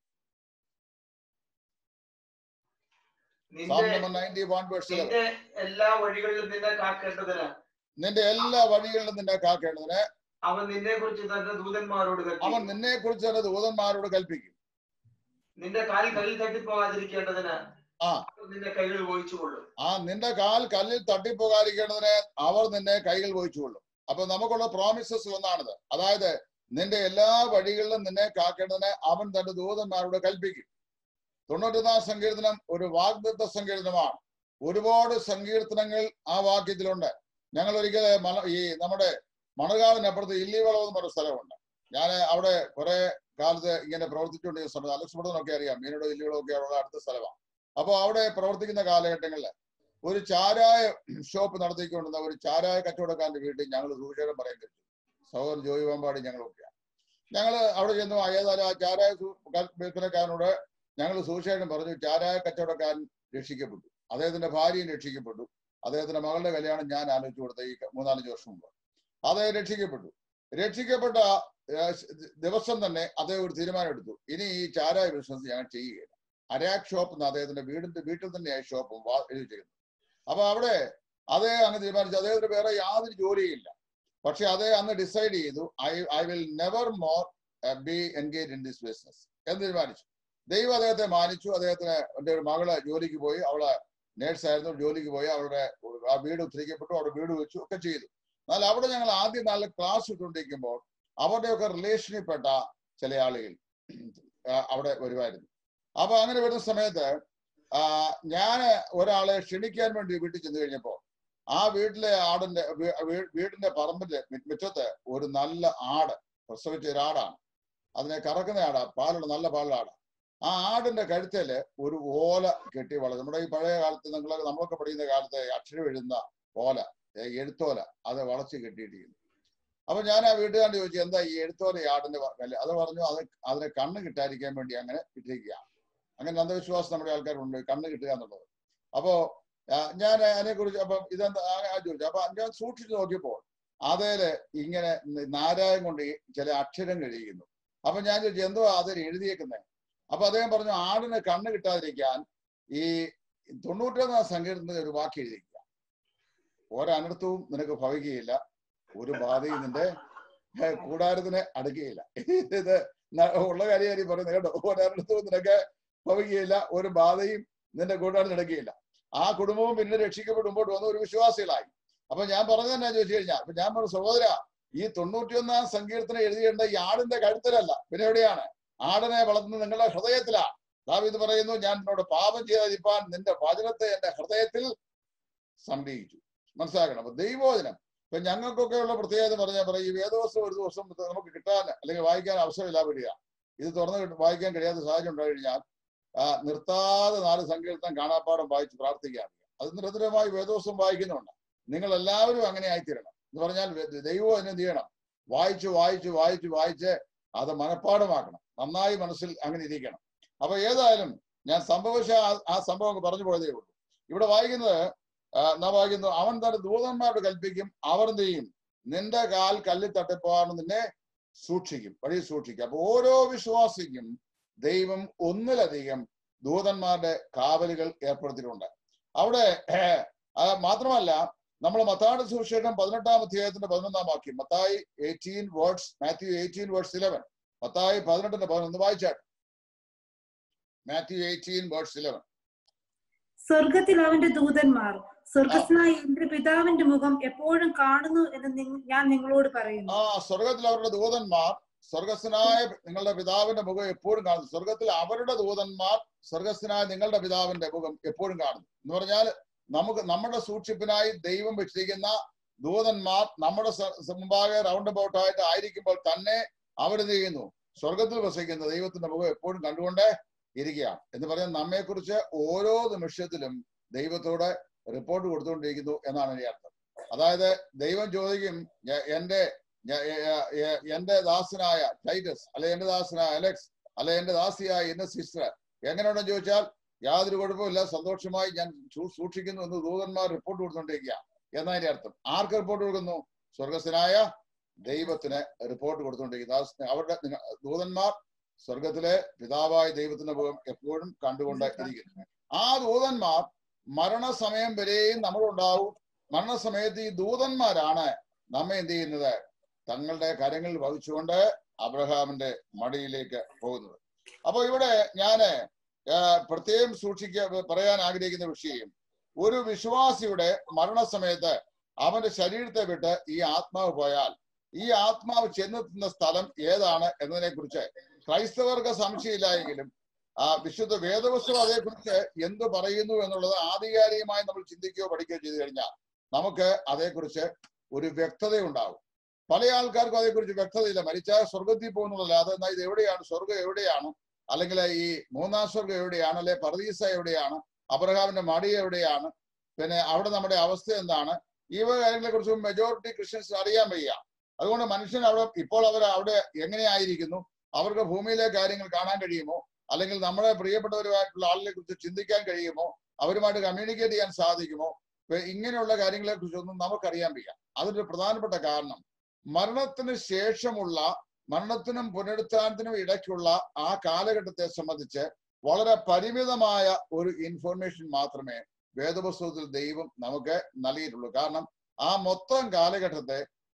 സാം നിന്റെ നമ്പർ നയൻറ്റി വൺ വേഴ്സ് നിന്റെ എല്ലാ വഴികളിലും നിന്നെ കാക്കേണ്ടതിന് നിന്റെ എല്ലാ വഴികളിലും നിന്നെ കാക്കേണ്ടതിന് അവൻ നിന്നെ കുറിച്ച് തന്റെ ദൂതന്മാരോട് അവൻ കൽപ്പിക്കും നിന്നെ കുറിച്ച് തന്നെ ദൂതന്മാരോട് കൽപ്പിക്കും നിന്റെ കാൽ കല്ലിൽ തട്ടിപ്പോകാതിരിക്കേണ്ടതിന് ആ. അവർ നിന്റെ കൈകൾ വഹിച്ചുകൊള്ളും ആ നിന്റെ കാൽ കല്ലിൽ തട്ടിപ്പോകാതിരിക്കേണ്ടതിന് അവർ നിന്നെ കൈകൾ വഹിച്ചുകൊള്ളും അപ്പൊ നമുക്കുള്ള പ്രോമിസസ് ഒന്നാണിത് അതായത് നിന്റെ എല്ലാ വഴികളിലും നിന്നെ കാക്കേണ്ടതിന് അവൻ തന്റെ ദൂതന്മാരോട് കൽപ്പിക്കും തൊണ്ണൂറ്റൊന്നാം സങ്കീർത്തനം ഒരു വാഗ്ദത്ത സങ്കീർത്തനമാണ് ഒരുപാട് സങ്കീർത്തനങ്ങൾ ആ വാക്യത്തിലുണ്ട് ഞങ്ങൾ ഒരിക്കൽ മല ഈ നമ്മുടെ മണകാവിനപ്പുറത്ത് ഇല്ലിവളം എന്ന് പറഞ്ഞ സ്ഥലമുണ്ട് ഞാൻ അവിടെ കുറെ കാലത്ത് ഇങ്ങനെ പ്രവർത്തിച്ചുകൊണ്ടിരുന്ന സമയത്ത് അലക്സ് ഒക്കെ അറിയാം മീനോട് ഇല്ലിവളം ഒക്കെ ഉള്ള അടുത്ത സ്ഥലമാണ് അപ്പോൾ അവിടെ പ്രവർത്തിക്കുന്ന കാലഘട്ടങ്ങളിൽ ഒരു ചാരായ ഷോപ്പ് നടത്തിക്കൊണ്ടിരുന്ന ഒരു ചാരായ കച്ചവടക്കാരന്റെ വീട്ടിൽ ഞങ്ങൾ സൂചനം പറയാൻ കഴിച്ചു സഹോദരൻ ജോയി വമ്പാടി ഞങ്ങളൊക്കെയാണ് ഞങ്ങൾ അവിടെ ചെന്നു ആ ഏതായാലും ആ ചാരായ സൂ- ക- വിൽപ്പനക്കാരനോട് ഞങ്ങൾ സൂക്ഷിച്ചായിട്ടും പറഞ്ഞു ചാരായ കച്ചവടക്കാരൻ രക്ഷിക്കപ്പെട്ടു അദ്ദേഹത്തിന്റെ ഭാര്യയും രക്ഷിക്കപ്പെട്ടു അദ്ദേഹത്തിന്റെ മകളുടെ കല്യാണം ഞാൻ ആലോചിച്ചു കൊടുത്ത ഈ മൂന്നാലഞ്ച് വർഷം മുമ്പ് അദ്ദേഹം രക്ഷിക്കപ്പെട്ടു രക്ഷിക്കപ്പെട്ട ആ, ദിവസം തന്നെ അദ്ദേഹം ഒരു തീരുമാനം എടുത്തു ഇനി ഈ ചാരായ ബിസിനസ് ഞങ്ങൾ ചെയ്യുകയില്ല അരാക് ഷോപ്പ് എന്ന് അദ്ദേഹത്തിന്റെ വീടിന്റെ വീട്ടിൽ തന്നെയായി ഷോപ്പ് എഴുതി ചെയ്യുന്നത് അപ്പൊ അവിടെ അദ്ദേഹം അങ്ങ് തീരുമാനിച്ചു അദ്ദേഹത്തിന് വേറെ യാതൊരു ജോലിയില്ല പക്ഷെ അത് അന്ന് ഡിസൈഡ് ചെയ്തു I I will never more be engage in this business എന്ന് തീരുമാനിച്ചു ദൈവം അദ്ദേഹത്തെ മാനിച്ചു അദ്ദേഹത്തിന് എൻ്റെ ഒരു മകള് ജോലിക്ക് പോയി അവള് നേഴ്സായിരുന്നു ജോലിക്ക് പോയി അവളുടെ ആ വീട് ഉദ്ധരിക്കപ്പെട്ടു അവിടെ വീട് വെച്ചു ഒക്കെ ചെയ്തു എന്നാൽ അവിടെ ഞങ്ങൾ ആദ്യം നല്ല ക്ലാസ് ഇട്ടുകൊണ്ടിരിക്കുമ്പോൾ അവരുടെയൊക്കെ റിലേഷനിൽ പെട്ട ചില ആളുകൾ ആ, അവിടെ വരുമായിരുന്നു അപ്പൊ അങ്ങനെ വരുന്ന സമയത്ത് ഞാൻ ഒരാളെ ക്ഷണിക്കാൻ വേണ്ടി വീട്ടിൽ ചെന്ന് കഴിഞ്ഞപ്പോൾ ആ വീട്ടിലെ ആടിന്റെ വീ- വീ- വീടിന്റെ പറമ്പിന്റെ മി- മുറ്റത്ത് ഒരു നല്ല ആട് പ്രസവിച്ച ഒരു ആടാണ് അതിനെ കറക്കുന്ന ആടാ പാലുള്ള നല്ല പാലുള്ള ആടാ ആ ആടിന്റെ കഴുത്തേല് ഒരു ഓല കെട്ടി വളർന്നു നമ്മുടെ ഈ പഴയ കാലത്ത് നിങ്ങൾ നമ്മളൊക്കെ പഠിക്കുന്ന കാലത്ത് അക്ഷരം എഴുതുന്ന ഓല ഏ, എഴുത്തോല അത് വളച്ച് കെട്ടിയിട്ടിരിക്കുന്നു അപ്പൊ ഞാൻ ആ വീട്ടുകാരൻ ചോദിച്ചു എന്താ ഈ എഴുത്തോല ഈ ആടിന്റെ വ- വില അത് പറഞ്ഞു അത് അതിനെ കണ്ണ് കിട്ടാതിരിക്കാൻ വേണ്ടി അങ്ങനെ ഇട്ടിരിക്കുകയാണ് അങ്ങനെ അന്ധവിശ്വാസം നമ്മുടെ ആൾക്കാരുണ്ട് കണ്ണ് കിട്ടുക എന്നുള്ളത് അപ്പോ ആ, ഞാൻ അതിനെ കുറിച്ച് അപ്പൊ ഇതെന്താ ആ, ആ ചോദിച്ചു അപ്പൊ ഞാൻ സൂക്ഷിച്ചു നോക്കിയപ്പോൾ അതേല് ഇങ്ങനെ നാരായം കൊണ്ട് ഈ ചില അക്ഷരം കഴിയുന്നു അപ്പൊ ഞാൻ ചോദിച്ചു എന്തോ അതിൽ എഴുതിയേക്കുന്നത് അപ്പൊ അദ്ദേഹം പറഞ്ഞു ആടിന് കണ്ണ് കിട്ടാതിരിക്കാൻ ഈ തൊണ്ണൂറ്റൊന്നാം സങ്കീർത്തനത്തിൽ ഒരു വാക്ക് എഴുതിയിരിക്കുക ഒരനർത്ഥവും നിനക്ക് ഭവിക്കുകയില്ല ഒരു ബാധയും നിന്റെ ഏ, കൂടാരത്തിന് അടുക്കുകയില്ല ഇത് ന- ഉള്ള കാര്യം പറയുന്നത് കേട്ടോ ഒരനർത്ഥവും നിനക്ക് ഭവിക്കുകയില്ല ഒരു ബാധയും നിന്റെ കൂടാരത്തിന് അടുക്കുകയില്ല ആ കുടുംബവും പിന്നെ രക്ഷിക്കപ്പെട്ട് മുമ്പോട്ട് വന്ന ഒരു വിശ്വാസികളായി അപ്പൊ ഞാൻ പറഞ്ഞത് എന്നാ ചോദിച്ചു കഴിഞ്ഞാൽ അപ്പൊ ഞാൻ പറഞ്ഞു സഹോദര ഈ തൊണ്ണൂറ്റിയൊന്നാം സങ്കീർത്തനം എഴുതിയേണ്ട ഈ ആടിന്റെ കഴുത്തിലല്ല പിന്നെ എവിടെയാണ് ആടിനെ വളർത്തുന്നത് നിങ്ങളുടെ ഹൃദയത്തിലാണ് ദാവീദ് പറയുന്നു ഞാൻ നിന്നോട് പാപം ചെയ്യാതിരിപ്പാൻ നിന്റെ വചനത്തെ എന്റെ ഹൃദയത്തിൽ സംഗ്രഹിച്ചു മനസ്സിലാക്കണം അപ്പൊ ദൈവോചനം ഇപ്പൊ ഞങ്ങൾക്കൊക്കെ ഉള്ള പ്രത്യേകത പറഞ്ഞാൽ പറയും ഈ വേദവസ്തു ഒരു ദിവസം നമുക്ക് കിട്ടാൻ അല്ലെങ്കിൽ വായിക്കാൻ അവസരമില്ല വരിക ഇത് തുറന്ന് കിട്ട- വായിക്കാൻ കഴിയാത്ത സാഹചര്യം ഉണ്ടായി കഴിഞ്ഞാൽ ആ, നിർത്താതെ നാല് സങ്കീർത്തനം കാണാപ്പാടം വായിച്ച് പ്രാർത്ഥിക്കുകയാണ് അത് നിരന്തരമായി വേദോത്സവം വായിക്കുന്നുണ്ട് നിങ്ങൾ എല്ലാവരും അങ്ങനെ ആയിത്തീരണം എന്ന് പറഞ്ഞാൽ വേ- ദൈവം അതിനെ എന്ത് ചെയ്യണം വായിച്ച് വായിച്ച് വായിച്ച് വായിച്ച് അത് മനഃപ്പാടമാക്കണം നന്നായി മനസ്സിൽ അങ്ങനെ ഇരിക്കണം അപ്പൊ ഏതായാലും ഞാൻ സംഭവശ ആ- ആ സംഭവം അങ്ങ് പറഞ്ഞു പോയതേ ഉള്ളൂ ഇവിടെ വായിക്കുന്നത് ആ, നാം വായിക്കുന്നു അവൻ തന്റെ ദൂതന്മാരോട് കൽപ്പിക്കും അവർ എന്ത് ചെയ്യും നിന്റെ കാൽ കല്ലിൽ തട്ടിപ്പോകാണ് നിന്നെ സൂക്ഷിക്കും വഴി സൂക്ഷിക്കും അപ്പൊ ഓരോ വിശ്വാസിക്കും ദൈവം ഒന്നിലധികം ദൂതന്മാരുടെ കാവലുകൾ ഏർപ്പെടുത്തിയിട്ടുണ്ട് അവിടെ ഏഹ്, ആ, മാത്രമല്ല നമ്മൾ മത്താട് സുവിശേഷം പതിനെട്ടാം അധ്യായത്തിന്റെ പതിനൊന്നാം വാക്യം മത്തായി eighteen words Matthew eighteen words eleven മത്തായി പതിനെട്ടിന്റെ പതിനൊന്ന് വായിച്ചാട്ടെ മാത്യു എയ്റ്റീൻ വേർഡ്സ് ഇലവൻ സ്വർഗത്തിൽ അവന്റെ ദൂതന്മാർ സ്വർഗസ്നായ എന്റെ പിതാവിന്റെ മുഖം എപ്പോഴും കാണുന്നു എന്ന് നിങ്ങ- ഞാൻ നിങ്ങളോട് പറയുന്നു ആ സ്വർഗത്തിൽ അവരുടെ ദൂതന്മാർ സ്വർഗസ്വനായ നിങ്ങളുടെ പിതാവിന്റെ മുഖം എപ്പോഴും കാണുന്നു സ്വർഗത്തിൽ അവരുടെ ദൂതന്മാർ സ്വർഗസ്വനായ നിങ്ങളുടെ പിതാവിന്റെ മുഖം എപ്പോഴും കാണുന്നു എന്ന് പറഞ്ഞാൽ നമുക്ക് നമ്മുടെ സൂക്ഷിപ്പിനായി ദൈവം വെച്ചിരിക്കുന്ന ദൂതന്മാർ നമ്മുടെ സ- സ- മുമ്പാകെ റൗണ്ട് അബൌട്ട് ആയിട്ട് ആയിരിക്കുമ്പോൾ തന്നെ അവരെന്ത് ചെയ്യുന്നു സ്വർഗത്തിൽ വസിക്കുന്ന ദൈവത്തിന്റെ മുഖം എപ്പോഴും കണ്ടുകൊണ്ട് ഇരിക്കുകയാണ് എന്ന് പറയാൻ നമ്മെക്കുറിച്ച് ഓരോ നിമിഷത്തിലും ദൈവത്തോട് റിപ്പോർട്ട് കൊടുത്തുകൊണ്ടിരിക്കുന്നു എന്നാണ് എൻ്റെ അർത്ഥം അതായത് ദൈവം ചോദിക്കും "ഞ- എന്റെ ഞ- എ- എ- എ- എന്റെ ദാസനായ ടൈറ്റസ് അല്ലെ എന്റെ ദാസനായ അലക്സ് അല്ലെ എന്റെ ദാസിയായ എന്റെ സിസ്റ്റർ എങ്ങനെയുണ്ടെന്ന് ചോദിച്ചാൽ യാതൊരു കുഴപ്പമില്ല സന്തോഷമായി ഞാൻ സൂ- സൂക്ഷിക്കുന്നു എന്ന് ദൂതന്മാർ റിപ്പോർട്ട് കൊടുത്തുകൊണ്ടിരിക്കുക എന്നതിന്റെ അർത്ഥം ആർക്ക് റിപ്പോർട്ട് കൊടുക്കുന്നു സ്വർഗസ്ഥനായ ദൈവത്തിന് റിപ്പോർട്ട് കൊടുത്തുകൊണ്ടിരിക്കുന്നു ദാസ- അവരുടെ നിങ്ങ- ദൂതന്മാർ സ്വർഗത്തിലെ പിതാവായ ദൈവത്തിന്റെ മുഖം എപ്പോഴും കണ്ടുകൊണ്ട് ഇരിക്കുന്നു ആ ദൂതന്മാർ മരണസമയം വരെയും നമ്മളുണ്ടാവും മരണസമയത്ത് ഈ ദൂതന്മാരാണ് നമ്മെ എന്ത് ചെയ്യുന്നത് തങ്ങളുടെ കരങ്ങളിൽ വഹിച്ചുകൊണ്ട് അബ്രഹാമിന്റെ മടിയിലേക്ക് പോകുന്നത് അപ്പൊ ഇവിടെ ഞാന് ആ, പ്രത്യേകം സൂക്ഷിക്ക പറയാൻ ആഗ്രഹിക്കുന്ന വിഷയം ഒരു വിശ്വാസിയുടെ മരണസമയത്ത് അവന്റെ ശരീരത്തെ വിട്ട് ഈ ആത്മാവ് പോയാൽ ഈ ആത്മാവ് ചെന്നെത്തുന്ന സ്ഥലം ഏതാണ് എന്നതിനെ കുറിച്ച് ക്രൈസ്തവർക്ക് സംശയമില്ല എങ്കിലും ആ വിശുദ്ധ വേദവസ്തു അതേക്കുറിച്ച് എന്ത് പറയുന്നു എന്നുള്ളത് ആധികാരികമായി നമ്മൾ ചിന്തിക്കുകയോ പഠിക്കുകയോ ചെയ്തു കഴിഞ്ഞാൽ നമുക്ക് അതേക്കുറിച്ച് ഒരു വ്യക്തത ഉണ്ടാവും പല ആൾക്കാർക്കും അതേക്കുറിച്ച് വ്യക്തതയില്ല മരിച്ചാൽ സ്വർഗത്തിൽ പോകുന്നുള്ളതല്ല അത് എന്നാൽ ഇത് എവിടെയാണ് സ്വർഗം എവിടെയാണ് അല്ലെങ്കിൽ ഈ മൂന്നാം സ്വർഗം എവിടെയാണ് അല്ലെ പർദീസ എവിടെയാണ് അബ്രഹാമിന്റെ മടി എവിടെയാണ് പിന്നെ അവിടെ നമ്മുടെ അവസ്ഥ എന്താണ് ഈ വക കാര്യങ്ങളെ കുറിച്ച് മെജോറിറ്റി ക്രിസ്ത്യൻസ് അറിയാൻ വയ്യ അതുകൊണ്ട് മനുഷ്യൻ അവിടെ ഇപ്പോൾ അവർ അവിടെ എങ്ങനെയായിരിക്കുന്നു അവർക്ക് ഭൂമിയിലെ കാര്യങ്ങൾ കാണാൻ കഴിയുമോ അല്ലെങ്കിൽ നമ്മുടെ പ്രിയപ്പെട്ടവരുമായിട്ടുള്ള ആളിനെ കുറിച്ച് ചിന്തിക്കാൻ കഴിയുമോ അവരുമായിട്ട് കമ്മ്യൂണിക്കേറ്റ് ചെയ്യാൻ സാധിക്കുമോ ഇപ്പൊ ഇങ്ങനെയുള്ള കാര്യങ്ങളെ കുറിച്ചൊന്നും നമുക്കറിയാൻ വയ്യ അതിന്റെ പ്രധാനപ്പെട്ട കാരണം മരണത്തിന് ശേഷമുള്ള മരണത്തിനും പുനരുത്ഥാനത്തിനും ഇടയ്ക്കുള്ള ആ കാലഘട്ടത്തെ സംബന്ധിച്ച് വളരെ പരിമിതമായ ഒരു ഇൻഫർമേഷൻ മാത്രമേ വേദപുസ്തകത്തിൽ ദൈവം നമുക്ക് നൽകിയിട്ടുള്ളൂ കാരണം ആ മൊത്തം കാലഘട്ടത്തെ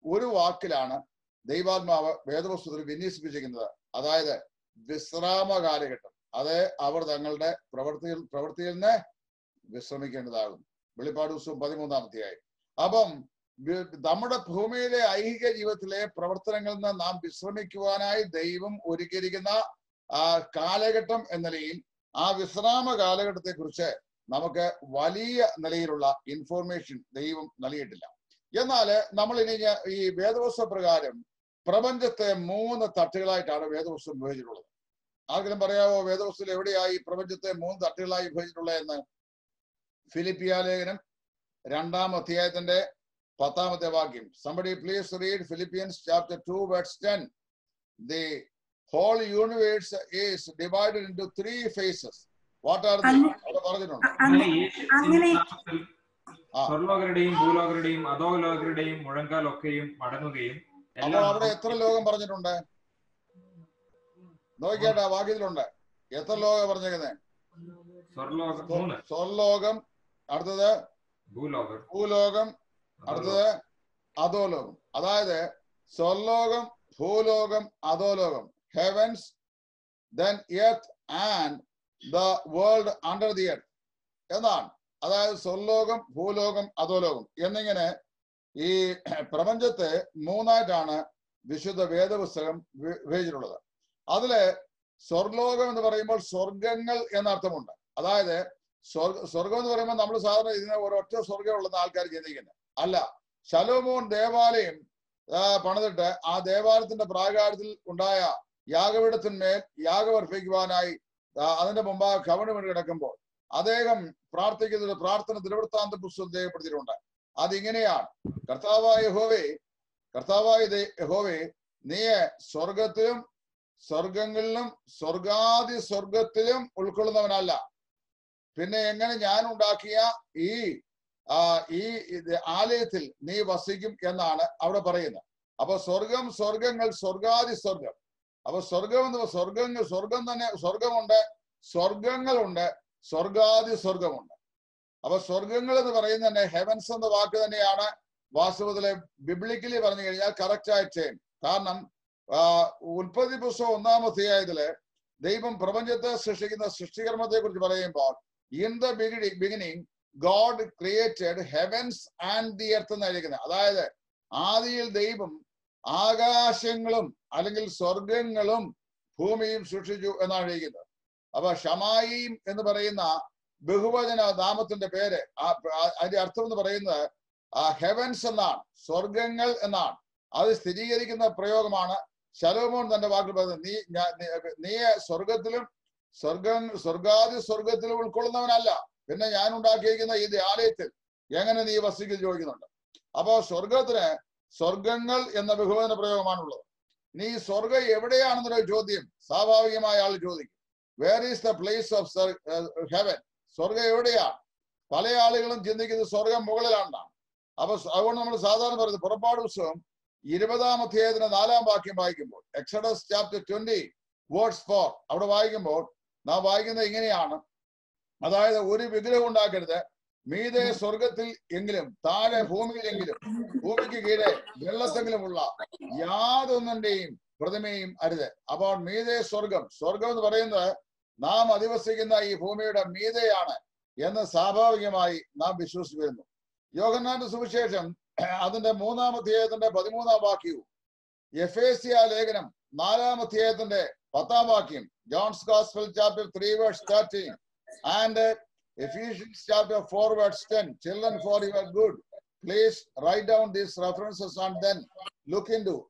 ഒരു വാക്കിലാണ് ദൈവാത്മാവ് വേദപുസ്തകത്തിൽ വിന്യസിപ്പിച്ചിരിക്കുന്നത് അതായത് വിശ്രാമ കാലഘട്ടം അത് അവർ തങ്ങളുടെ പ്രവൃത്തിയിൽ പ്രവൃത്തിയിൽ നിന്ന് വിശ്രമിക്കേണ്ടതാകും വെളിപ്പാട് ദിവസവും പതിമൂന്നാമത്തെയായി അപ്പം വി- നമ്മുടെ ഭൂമിയിലെ ഐഹിക ജീവിതത്തിലെ പ്രവർത്തനങ്ങളിൽ നിന്ന് നാം വിശ്രമിക്കുവാനായി ദൈവം ഒരുക്കിയിരിക്കുന്ന ആ കാലഘട്ടം എന്ന നിലയിൽ ആ വിശ്രാമ കാലഘട്ടത്തെ കുറിച്ച് നമുക്ക് വലിയ നിലയിലുള്ള ഇൻഫോർമേഷൻ ദൈവം നൽകിയിട്ടില്ല എന്നാൽ നമ്മൾ ഇനി ഞ- ഈ വേദവസ്ത പ്രകാരം പ്രപഞ്ചത്തെ മൂന്ന് തട്ടുകളായിട്ടാണ് വേദവസ്തം വിഭജിച്ചിട്ടുള്ളത് ആർക്കെങ്കിലും പറയാമോ വേദവസ്തുവിൽ എവിടെയായി പ്രപഞ്ചത്തെ മൂന്ന് തട്ടുകളായി വിഭജിച്ചിട്ടുള്ളത് എന്ന് ഫിലിപ്പിയ ലേഖനം രണ്ടാം അധ്യായത്തിന്റെ പത്താമത്തെ വാക്യം somebody please read Philippians chapter two words ten the whole universe is divided into three phases what are the അങ്ങ് അവിടെ പറഞ്ഞിട്ടുണ്ട് അങ്ങനെ അങ്ങ- യേശുവിന്റെ അങ്ങനെ നാമത്തിൽ ആ. സ്വർലോകരുടെയും ഭൂലോകരുടെയും അധോലോകരുടെയും മുഴങ്കാൽ ഒക്കെയും മടങ്ങുകയും അപ്പോൾ എല്ലാ അവിടെ എത്ര ലോകം പറഞ്ഞിട്ടുണ്ട് നോക്കിയാട്ടെ ആ വാക്യത്തിലുണ്ട് എത്ര ലോകം പറഞ്ഞേക്കുന്നത് സ്വർലോകം മൂന്ന് സ്വർലോകം അടുത്തത് ഭൂലോകം ഭൂലോകം അടുത്തത് അധോലോകം അതായത് സ്വർലോകം ഭൂലോകം അധോലോകം heavens then earth and the world under the earth എന്നാണ് അതായത് സ്വർലോകം ഭൂലോകം അധോലോകം എന്നിങ്ങനെ ഈ പ്രപഞ്ചത്തെ മൂന്നായിട്ടാണ് വിശുദ്ധ വേദപുസ്തകം വി- വിഭജിച്ചിട്ടുള്ളത് അതില് സ്വർലോകം എന്ന് പറയുമ്പോൾ സ്വർഗങ്ങൾ എന്ന അർത്ഥമുണ്ട് അതായത് സ്വർഗ സ്വർഗം എന്ന് പറയുമ്പോൾ നമ്മൾ സാധാരണ ഇതിനെ ഒരൊറ്റ സ്വർഗം ഉള്ളെന്ന് ആൾക്കാർ ചിന്തിക്കുന്നത് അല്ല ശലോമോൻ ദേവാലയം ആ, പണിതിട്ട് ആ ദേവാലയത്തിന്റെ പ്രാകാരത്തിൽ ഉണ്ടായ യാഗപീഠത്തിന്മേൽ യാഗമർപ്പിക്കുവാനായി ആ, അതിന്റെ മുമ്പ് കവണ് വീണ് കിടക്കുമ്പോൾ അദ്ദേഹം പ്രാർത്ഥിക്കുന്ന ഒരു പ്രാർത്ഥന തിരുവൃത്താന്ത പുസ്തകം രേഖപ്പെടുത്തിയിട്ടുണ്ട് അതിങ്ങനെയാണ് കർത്താവായ യഹോവേ കർത്താവായ ദൈ- യഹോവേ നീ സ്വർഗത്തിലും സ്വർഗങ്ങളിലും സ്വർഗാദി സ്വർഗത്തിലും ഉൾക്കൊള്ളുന്നവനല്ല പിന്നെ എങ്ങനെ ഞാൻ ഉണ്ടാക്കിയ ഈ ആ, ഈ ഇത് ആലയത്തിൽ നീ വസിക്കും എന്നാണ് അവിടെ പറയുന്നത് അപ്പൊ സ്വർഗം സ്വർഗങ്ങൾ സ്വർഗാദി സ്വർഗം അപ്പൊ സ്വർഗം എന്ന് പ- സ്വർഗങ്ങൾ സ്വർഗം തന്നെ സ്വർഗമുണ്ട് സ്വർഗങ്ങളുണ്ട് സ്വർഗാദി സ്വർഗമുണ്ട് അപ്പൊ സ്വർഗങ്ങൾ എന്ന് പറയുന്നത് തന്നെ ഹെവൻസ് എന്ന വാക്ക് തന്നെയാണ് വാസ്തവത്തിലെ ബിബ്ലിക്കലി പറഞ്ഞു കഴിഞ്ഞാൽ കറക്റ്റ് ആയിട്ട് കാരണം ആ, ഉൽപ്പത്തി പുസ്തകം ഒന്നാം അധ്യായത്തില് ദൈവം പ്രപഞ്ചത്തെ സൃഷ്ടിക്കുന്ന സൃഷ്ടികർമ്മത്തെ കുറിച്ച് പറയുമ്പോൾ in the beginning beginning God created heavens and the earth എന്നായിരിക്കുന്നത് അതായത് ആദിയിൽ ദൈവം ആകാശങ്ങളും അല്ലെങ്കിൽ സ്വർഗങ്ങളും ഭൂമിയും സൃഷ്ടിച്ചു എന്നാണ് എഴുതിക്കുന്നത് അപ്പൊ ഷമായിം എന്ന് പറയുന്ന ബഹുവചന നാമത്തിന്റെ പേര് ആ ആ- അതിന്റെ അർത്ഥം എന്ന് പറയുന്നത് ആ ഹെവൻസ് എന്നാണ് സ്വർഗങ്ങൾ എന്നാണ് അത് സ്ഥിരീകരിക്കുന്ന പ്രയോഗമാണ് ശലോമോൻ തന്റെ വാക്കിൽ പറയുന്നത് നീ ഞാ- നീ- നീ സ്വർഗത്തിലും സ്വർഗം സ്വർഗാദി സ്വർഗത്തിലും ഉൾക്കൊള്ളുന്നവനല്ല പിന്നെ ഞാൻ ഉണ്ടാക്കിയിരിക്കുന്ന ഈ ആലയത്തിൽ എങ്ങനെ നീ വസിക്കും ചോദിക്കുന്നുണ്ട് അപ്പോ സ്വർഗത്തിന് സ്വർഗങ്ങൾ എന്ന ബഹുവചന പ്രയോഗമാണുള്ളത് ഇനി ഈ സ്വർഗം എവിടെയാണെന്നൊരു ചോദ്യം സ്വാഭാവികമായ ആൾ ചോദിക്കും where is the place of heaven സ്വർഗം എവിടെയാണ് പല ആളുകളും ചിന്തിക്കുന്നത് സ്വർഗം മുകളിലാണെന്നാണ് അപ്പൊ സ- അതുകൊണ്ട് നമ്മൾ സാധാരണ പറയുന്നത് പുറപ്പാട് പുസ്തകം ഇരുപതാം അധ്യായത്തിന് നാലാം വാക്യം വായിക്കുമ്പോൾ Exodus chapter twenty words four അവിടെ വായിക്കുമ്പോൾ നാം വായിക്കുന്നത് ഇങ്ങനെയാണ് അതായത് ഒരു വിഗ്രഹം ഉണ്ടാക്കരുത് മീതെ സ്വർഗത്തിൽ എങ്കിലും താഴെ ഭൂമിയിലെങ്കിലും ഭൂമിക്ക് കീഴെ വെള്ളത്തെങ്കിലുമുള്ള യാതൊന്നിന്റെയും പ്രതിമയും അരുത് അപ്പോൾ മീതെ സ്വർഗം സ്വർഗം എന്ന് പറയുന്നത് നാം അധിവസിക്കുന്ന ഈ ഭൂമിയുടെ മീതെയാണ് എന്ന് സ്വാഭാവികമായി നാം വിശ്വസിച്ചു വരുന്നു യോഹന്നാന്റെ സുവിശേഷം അതിന്റെ മൂന്നാം അധ്യായത്തിന്റെ പതിമൂന്നാം വാക്യവും എഫേസിയ ലേഖനം നാലാം അധ്യായത്തിന്റെ പത്താം വാക്യം John's gospel chapter three words thirteen and Ephesians chapter four words ten children for your good please write down these references and then look into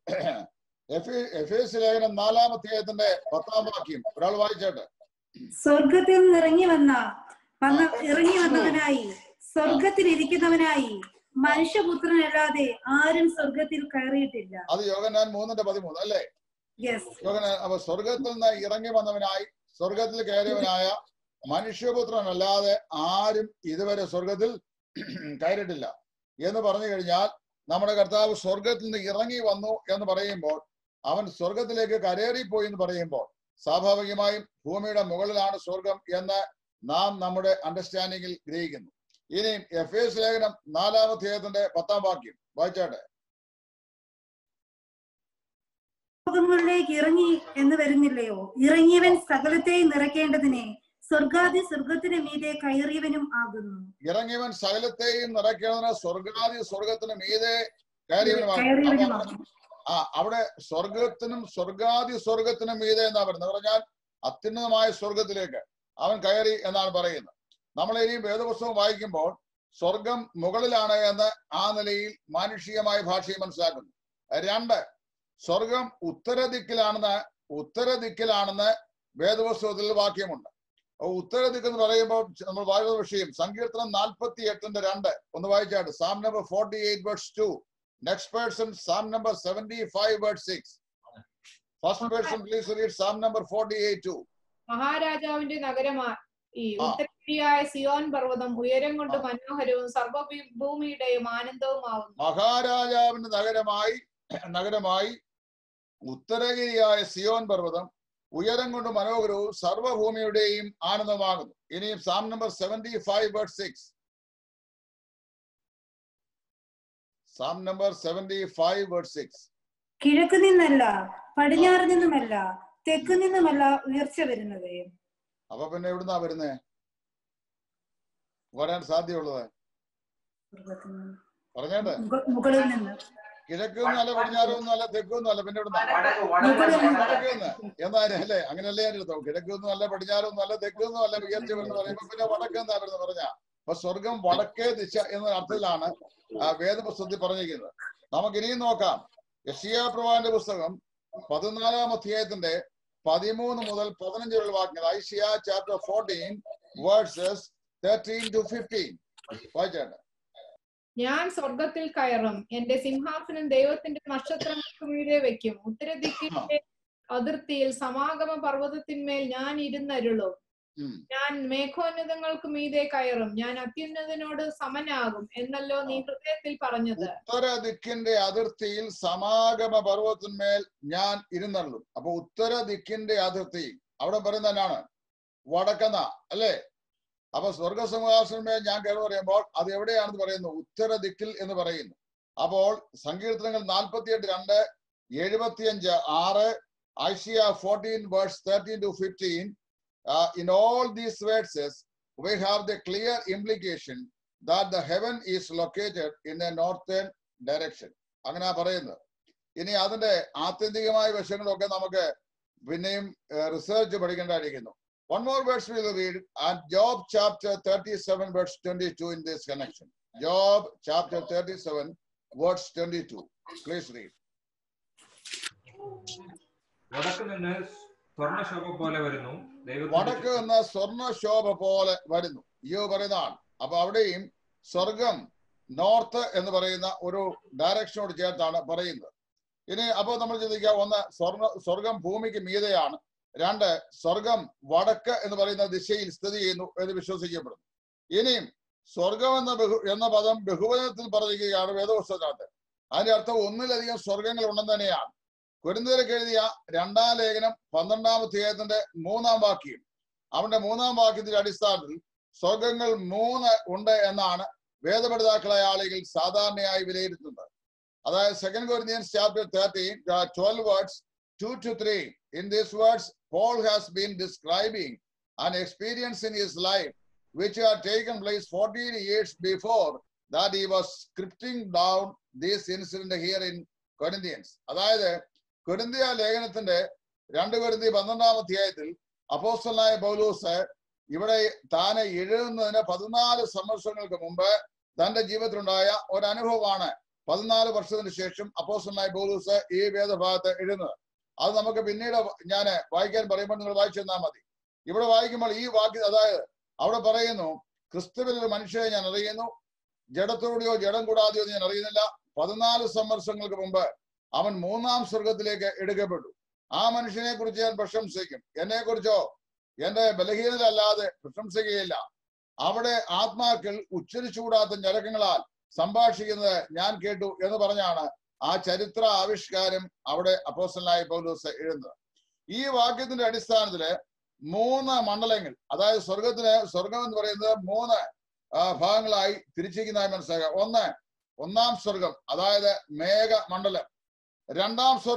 എഫേസ് ലേഖനം നാലാം അധ്യായത്തിന്റെ പത്താം വാക്യം ഒരാൾ വായിച്ചോട്ടെ സ്വർഗത്തിൽ നിന്ന് ഇറങ്ങി വന്ന വന്ന ഇറങ്ങി വന്നവനായി സ്വർഗത്തിൽ ഇരിക്കുന്നവനായി മനുഷ്യപുത്രനല്ലാതെ ആരും സ്വർഗത്തിൽ കയറിയിട്ടില്ല അത് യോഗനാൻ മൂന്നിന്റെ പതിമൂന്ന് അല്ലേ യെസ് യോഗനാൻ അപ്പൊ സ്വർഗത്തിൽ നിന്ന് ഇറങ്ങി വന്നവനായി സ്വർഗത്തിൽ കയറിയവനായ മനുഷ്യപുത്രനല്ലാതെ ആരും ഇതുവരെ സ്വർഗത്തിൽ കയറിയിട്ടില്ല എന്ന് പറഞ്ഞു കഴിഞ്ഞാൽ നമ്മുടെ കർത്താവ് സ്വർഗത്തിൽ നിന്ന് ഇറങ്ങി വന്നു എന്ന് പറയുമ്പോൾ അവൻ സ്വർഗത്തിലേക്ക് കരേറിപ്പോയി എന്ന് പറയുമ്പോൾ സ്വാഭാവികമായും ഭൂമിയുടെ മുകളിലാണ് സ്വർഗം എന്ന് നാം നമ്മുടെ അണ്ടർസ്റ്റാൻഡിങ്ങിൽ ഗ്രഹിക്കുന്നു ഇനി എഫ് എസ് ലേഖനം നാലാം അധ്യായത്തിന്റെ പത്താം വാക്യം വായിച്ചാട്ടെ ലോകങ്ങളിലേക്ക് ഇറങ്ങി എന്ന് വരുന്നില്ലയോ ഇറങ്ങിയവൻ സകലത്തെയും നിറയ്ക്കേണ്ടതിനെ സ്വർഗാദി സ്വർഗത്തിന് മീതെ കയറിയവനും ആകുന്നു ഇറങ്ങിയവൻ സകലത്തെയും നിറയ്ക്കുന്നതിന് സ്വർഗാദി സ്വർഗത്തിന് മീതെ കയറിയവനുമാകും അപ്പൊ കയറിയവനുമാകുന്നു ആ അവിടെ സ്വർഗത്തിനും സ്വർഗാദി സ്വർഗത്തിനും മീതെ എന്നാ പറയുന്നത് പറഞ്ഞാൽ അത്യുന്നതമായ സ്വർഗത്തിലേക്ക് അവൻ കയറി എന്നാണ് പറയുന്നത് നമ്മൾ ഇനിയും വേദപുസ്തകം വായിക്കുമ്പോൾ സ്വർഗം മുകളിലാണ് എന്ന് ആ നിലയിൽ മാനുഷികമായ ഭാഷയിൽ മനസ്സിലാക്കുന്നു രണ്ട് സ്വർഗം ഉത്തരദിക്കിലാണെന്ന് ഉത്തരദിക്കിലാണെന്ന് വേദപുസ്തകത്തിൽ വാക്യമുണ്ട് അപ്പൊ ഉത്തരദിക്ക് എന്ന് പറയുമ്പോൾ നമ്മൾ വായിക്കുന്ന വിഷയം സങ്കീർത്തനം നാൽപ്പത്തി എട്ടിന്റെ രണ്ട് ഒന്ന് വായിച്ചാട്ട് psalm number forty eight words two next person psalm number seventy five word six first person please read psalm number forty eight two മഹാരാജാവിന്റെ നഗരമാ ഈ ആ. ഉത്തരേന്ത്യയായ സിയോൻ പർവ്വതം ഉയരം കൊണ്ട് മനോഹരവും സർവഭൂമിയുടെയും ആനന്ദവുമാവുന്നു മഹാരാജാവിന്റെ നഗരമായി നഗരമായി ഉത്തരഗിരിയായ സിയോൻ പർവ്വതം ഉയരം കൊണ്ട് മനോഹരവും സർവഭൂമിയുടെയും ആനന്ദമാകുന്നു ഇനിയും psalm number seventy five word six psalm number seventy five word six കിഴക്ക് നിന്നല്ല പടിഞ്ഞാറ് നിന്നുമല്ല തെക്ക് നിന്നുമല്ല ഉയർച്ച വരുന്നത് അപ്പൊ പിന്നെ എവിടുന്നാ വരുന്നേ വരാൻ സാധ്യതയുള്ളത് സ്വർഗ്ഗത്തിൽ നിന്ന്. പറഞ്ഞേട്ടെ മുക- മുകളിൽ നിന്ന് കിഴക്കൊന്നും അല്ല പടിഞ്ഞാറൊന്നും അല്ല തെക്കൊന്നും അല്ല പിന്നെ എവിടുന്നാ വടക്ക് മുകളിൽ വടക്ക് നിന്ന്. വടക്കുന്ന് എന്നാലും അല്ലേ അങ്ങനല്ലേ ഞാൻ എടുത്തോ കിഴക്കൊന്നും അല്ല പടിഞ്ഞാറൊന്നും അല്ല തെക്കൊന്നും അല്ല ഉയർച്ച എന്ന് പറയുമ്പോ പിന്നെ വടക്കെന്നാ വരുന്നത് പറഞ്ഞ അപ്പൊ സ്വർഗം വടക്കേ ദിശ എന്ന അർത്ഥത്തിലാണ് ആ വേദപുസ്തകത്തിൽ പറഞ്ഞിരിക്കുന്നത് നമുക്ക് ഇനിയും നോക്കാം യഷിയ പ്രവാന്റെ പുസ്തകം പതിനാലാം അധ്യായത്തിന്റെ പതിമൂന്ന് മുതൽ പതിനഞ്ച് വരെയുള്ള വാക്യങ്ങൾ Isaiah chapter fourteen verses thirteen to fifteen വായിച്ചേട്ടെ ഞാൻ സ്വർഗത്തിൽ കയറും എന്റെ സിംഹാസനം ദൈവത്തിന്റെ നക്ഷത്രങ്ങൾക്ക് മീതെ വെക്കും ഉത്തരദിക്കിന്റെ അതിർത്തിയിൽ സമാഗമ പർവ്വതത്തിന്മേൽ ഞാൻ ഇരുന്നരുളും ഉം. ഞാൻ മേഘോന്നതങ്ങൾക്ക് മീതെ കയറും ഞാൻ അത്യുന്നതനോട് സമനാകും എന്നല്ലോ നീ ഹൃദയത്തിൽ പറഞ്ഞത് ഉത്തര ദിക്കിന്റെ അതിർത്തിയിൽ സമാഗമ പർവ്വതത്തിന്മേൽ ഞാൻ ഇരുന്നള്ളും അപ്പൊ ഉത്തര ദിക്കിന്റെ അതിർത്തി അവിടെ പറയുന്ന എന്നാണ് വടക്കന അല്ലേ അപ്പൊ സ്വർഗസിംഹാസനമേൽ ഞാൻ കയറി പറയുമ്പോൾ അത് എവിടെയാണെന്ന് പറയുന്നു ഉത്തര ദിക്കിൽ എന്ന് പറയുന്നു അപ്പോൾ സങ്കീർത്തനങ്ങൾ നാൽപ്പത്തിയെട്ട് രണ്ട് എഴുപത്തിയഞ്ച് ആറ് Isaiah fourteen words thirteen to fifteen in all these verses we have the clear implication that the heaven is located in a northern direction അങ്ങനെ പറയുന്നത് ഇനി അതിന്റെ ആത്യന്തികമായ വശങ്ങളൊക്കെ നമുക്ക് പിന്നെയും റിസർച്ച് പഠിക്കേണ്ടതായിരിക്കുന്നു one more words will read and Job chapter thirty seven words twenty two in this connection Job chapter thirty seven words twenty two please read വടക്ക് നിന്ന് സ്വർണശോഭ പോലെ വരുന്നു വടക്ക് ദൈവത്തിന്റെ എന്ന സ്വർണ്ണ ശോഭ പോലെ വരുന്നു അയ്യോ പറയുന്നതാണ് അപ്പൊ അവിടെയും സ്വർഗം നോർത്ത് എന്ന് പറയുന്ന ഒരു ഡയറക്ഷനോട് ചേർത്താണ് പറയുന്നത് ഇനി അപ്പൊ നമ്മൾ ചിന്തിക്കുക ഒന്ന് സ്വർണ്ണ സ്വർഗം ഭൂമിക്ക് മീതെയാണ് രണ്ട് സ്വർഗം വടക്ക് എന്ന് പറയുന്ന ദിശയിൽ സ്ഥിതി ചെയ്യുന്നു എന്ന് വിശ്വസിക്കപ്പെടുന്നു ഇനിയും സ്വർഗം എന്ന ബഹു എന്ന പദം ബഹുവചനത്തിൽ പറഞ്ഞിരിക്കുകയാണ് വേദപുസ്തകത്തിനകത്ത് അതിന്റെ അർത്ഥം ഒന്നിലധികം സ്വർഗങ്ങൾ ഉണ്ടെന്ന് തന്നെയാണ് കുരുന്തേരക്ക് എഴുതിയ രണ്ടാം ലേഖനം പന്ത്രണ്ടാം അധ്യായത്തിന്റെ മൂന്നാം വാക്യം അവന്റെ മൂന്നാം വാക്യത്തിന്റെ അടിസ്ഥാനത്തിൽ സ്വർഗങ്ങൾ മൂന്ന് ഉണ്ട് എന്നാണ് വേദപഠിതാക്കളായ ആളുകൾ സാധാരണയായി വിലയിരുത്തുന്നത് അതായത് second Corinthians chapter thirteen twelve words two two three in this words Paul has been describing an experience in his life which had taken place 14 years before that he was scripting down this incident here in Corinthians. അതായത് കൊരിന്തിയ ലേഖനത്തിന്റെ രണ്ട് കൊരിന്തി പന്ത്രണ്ടാം അധ്യായത്തിൽ അപ്പോസ്റ്റലായ പൗലൂസ് ഇവിടെ താനെ എഴുതുന്നതിന് പതിനാല് സംവത്സരങ്ങൾക്ക് മുമ്പ് തന്റെ ജീവിതത്തിലുണ്ടായ ഒരു അനുഭവമാണ് പതിനാല് വർഷത്തിന് ശേഷം അപ്പോസ്റ്റലായ പൗലൂസ് ഈ വേദഭാഗത്ത് എഴുതുന്നത് അത് നമുക്ക് പിന്നീട് ഞാൻ വായിക്കാൻ പറയുമ്പോൾ നിങ്ങൾ വായിച്ചു തന്നാൽ മതി ഇവിടെ വായിക്കുമ്പോൾ ഈ വാക്യം അതായത് അവിടെ പറയുന്നു ക്രിസ്തുവിൽ ഒരു മനുഷ്യനെ ഞാൻ അറിയുന്നു ജഡത്തോടെയോ ജഡം കൂടാതെയോ ഞാൻ അറിയുന്നില്ല പതിനാല് സംവത്സരങ്ങൾക്ക് മുമ്പ് അവൻ മൂന്നാം സ്വർഗത്തിലേക്ക് എടുക്കപ്പെട്ടു ആ മനുഷ്യനെ കുറിച്ച് ഞാൻ പ്രശംസിക്കും എന്നെ കുറിച്ചോ എന്റെ ബലഹീനതല്ലാതെ പ്രശംസിക്കുകയില്ല അവിടെ ആത്മാക്കൾ ഉച്ചരിച്ചുകൂടാത്ത ഞരക്കങ്ങളാൽ സംഭാഷിക്കുന്നത് ഞാൻ കേട്ടു എന്ന് പറഞ്ഞാണ് ആ ചരിത്ര ആവിഷ്കാരം അവിടെ അപ്പോസ്റ്റലായ പൗലൂസ് എഴുതുന്നത് ഈ വാക്യത്തിന്റെ അടിസ്ഥാനത്തില് മൂന്ന് മണ്ഡലങ്ങൾ അതായത് സ്വർഗത്തിന് സ്വർഗം എന്ന് പറയുന്നത് മൂന്ന് ആ, ഭാഗങ്ങളായി തിരിച്ചിരിക്കുന്നതായി മനസ്സിലാക്കുക ഒന്ന് ഒന്നാം സ്വർഗം അതായത് മേഘ മണ്ഡലം രണ്ടാം സ്വർഗം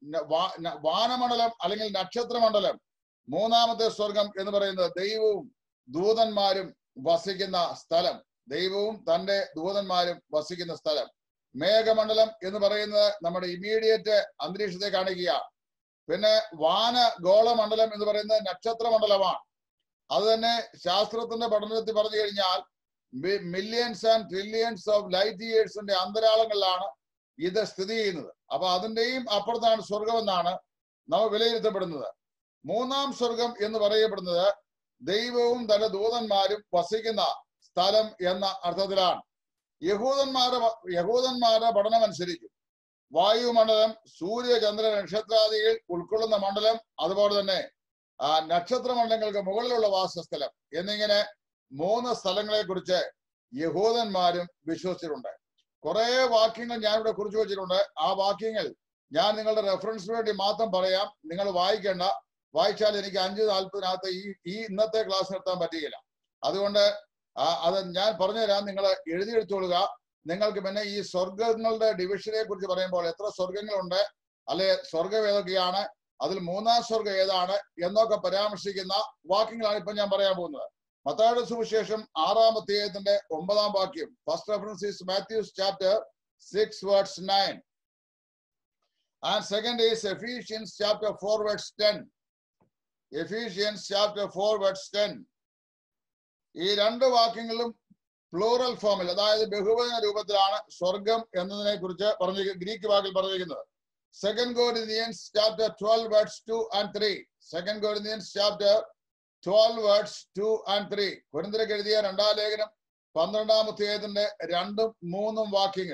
ന- വാ- ന- വാനമണ്ഡലം അല്ലെങ്കിൽ നക്ഷത്രമണ്ഡലം മൂന്നാമത്തെ സ്വർഗം എന്ന് പറയുന്നത് ദൈവവും ദൂതന്മാരും വസിക്കുന്ന സ്ഥലം ദൈവവും തന്റെ ദൂതന്മാരും വസിക്കുന്ന സ്ഥലം മേഘമണ്ഡലം എന്ന് പറയുന്നത് നമ്മുടെ ഇമ്മീഡിയറ്റ് അന്തരീക്ഷത്തെ കാണിക്കുക പിന്നെ വാന ഗോളമണ്ഡലം എന്ന് പറയുന്നത് നക്ഷത്രമണ്ഡലമാണ് അത് തന്നെ ശാസ്ത്രത്തിന്റെ പഠനത്തിൽ പറഞ്ഞു കഴിഞ്ഞാൽ millions and trillions of light ഇയേഴ്സിന്റെ അന്തരാളങ്ങളിലാണ് ഇത് സ്ഥിതി ചെയ്യുന്നത് അപ്പൊ അതിന്റെയും അപ്പുറത്താണ് സ്വർഗം എന്നാണ് നമ്മൾ വിലയിരുത്തപ്പെടുന്നത് മൂന്നാം സ്വർഗം എന്ന് പറയപ്പെടുന്നത് ദൈവവും തന്റെ ദൂതന്മാരും വസിക്കുന്ന സ്ഥലം എന്ന അർത്ഥത്തിലാണ് യഹൂദന്മാരുടെ പ- യഹൂദന്മാരുടെ പഠനമനുസരിച്ച് വായുമണ്ഡലം സൂര്യ ചന്ദ്ര നക്ഷത്രാദികൾ ഉൾക്കൊള്ളുന്ന മണ്ഡലം അതുപോലെ തന്നെ ആ നക്ഷത്രമണ്ഡലങ്ങൾക്ക് മുകളിലുള്ള വാസസ്ഥലം എന്നിങ്ങനെ മൂന്ന് സ്ഥലങ്ങളെ കുറിച്ച് യഹൂദന്മാരും വിശ്വസിച്ചിട്ടുണ്ട് കുറെ വാക്യങ്ങൾ ഞാൻ ഇവിടെ കുറിച്ചു വെച്ചിട്ടുണ്ട് ആ വാക്യങ്ങൾ ഞാൻ നിങ്ങളുടെ റെഫറൻസിന് വേണ്ടി മാത്രം പറയാം നിങ്ങൾ വായിക്കേണ്ട വായിച്ചാൽ എനിക്ക് അഞ്ച് നാൽപ്പതിനകത്ത് ഈ ഈ ഇന്നത്തെ ക്ലാസ് നിർത്താൻ പറ്റുകയില്ല അതുകൊണ്ട് ആ, അത് ഞാൻ പറഞ്ഞു തരാം നിങ്ങൾ എഴുതിയെടുത്തോളുക നിങ്ങൾക്ക് പിന്നെ ഈ സ്വർഗങ്ങളുടെ ഡിവിഷനെ കുറിച്ച് പറയുമ്പോൾ എത്ര സ്വർഗങ്ങളുണ്ട് അല്ലെ സ്വർഗം ഏതൊക്കെയാണ് അതിൽ മൂന്നാം സ്വർഗം ഏതാണ് എന്നൊക്കെ പരാമർശിക്കുന്ന വാക്യങ്ങളാണ് ഇപ്പൊ ഞാൻ പറയാൻ പോകുന്നത് മത്തായുടെ സുവിശേഷം ആറാം അധ്യായത്തിന്റെ ഒമ്പതാം വാക്യം first reference is Matthew's chapter six words nine and second is Ephesians chapter four words ten Ephesians chapter four words ten ഈ രണ്ട് വാക്യങ്ങളിലും പ്ലൂറൽ ഫോമിൽ അതായത് ബഹുവചന രൂപത്തിലാണ് സ്വർഗം എന്നതിനെ കുറിച്ച് പറഞ്ഞ ഗ്രീക്ക് വാക്കിൽ പറഞ്ഞിരിക്കുന്നത് second Corinthians chapter twelve words two and three second Corinthians chapter twelve words two and three കുരിന്തിരക്ക് എഴുതിയ രണ്ടാം ലേഖനം പന്ത്രണ്ടാം അധ്യായത്തിന്റെ രണ്ടും മൂന്നും വാക്യങ്ങൾ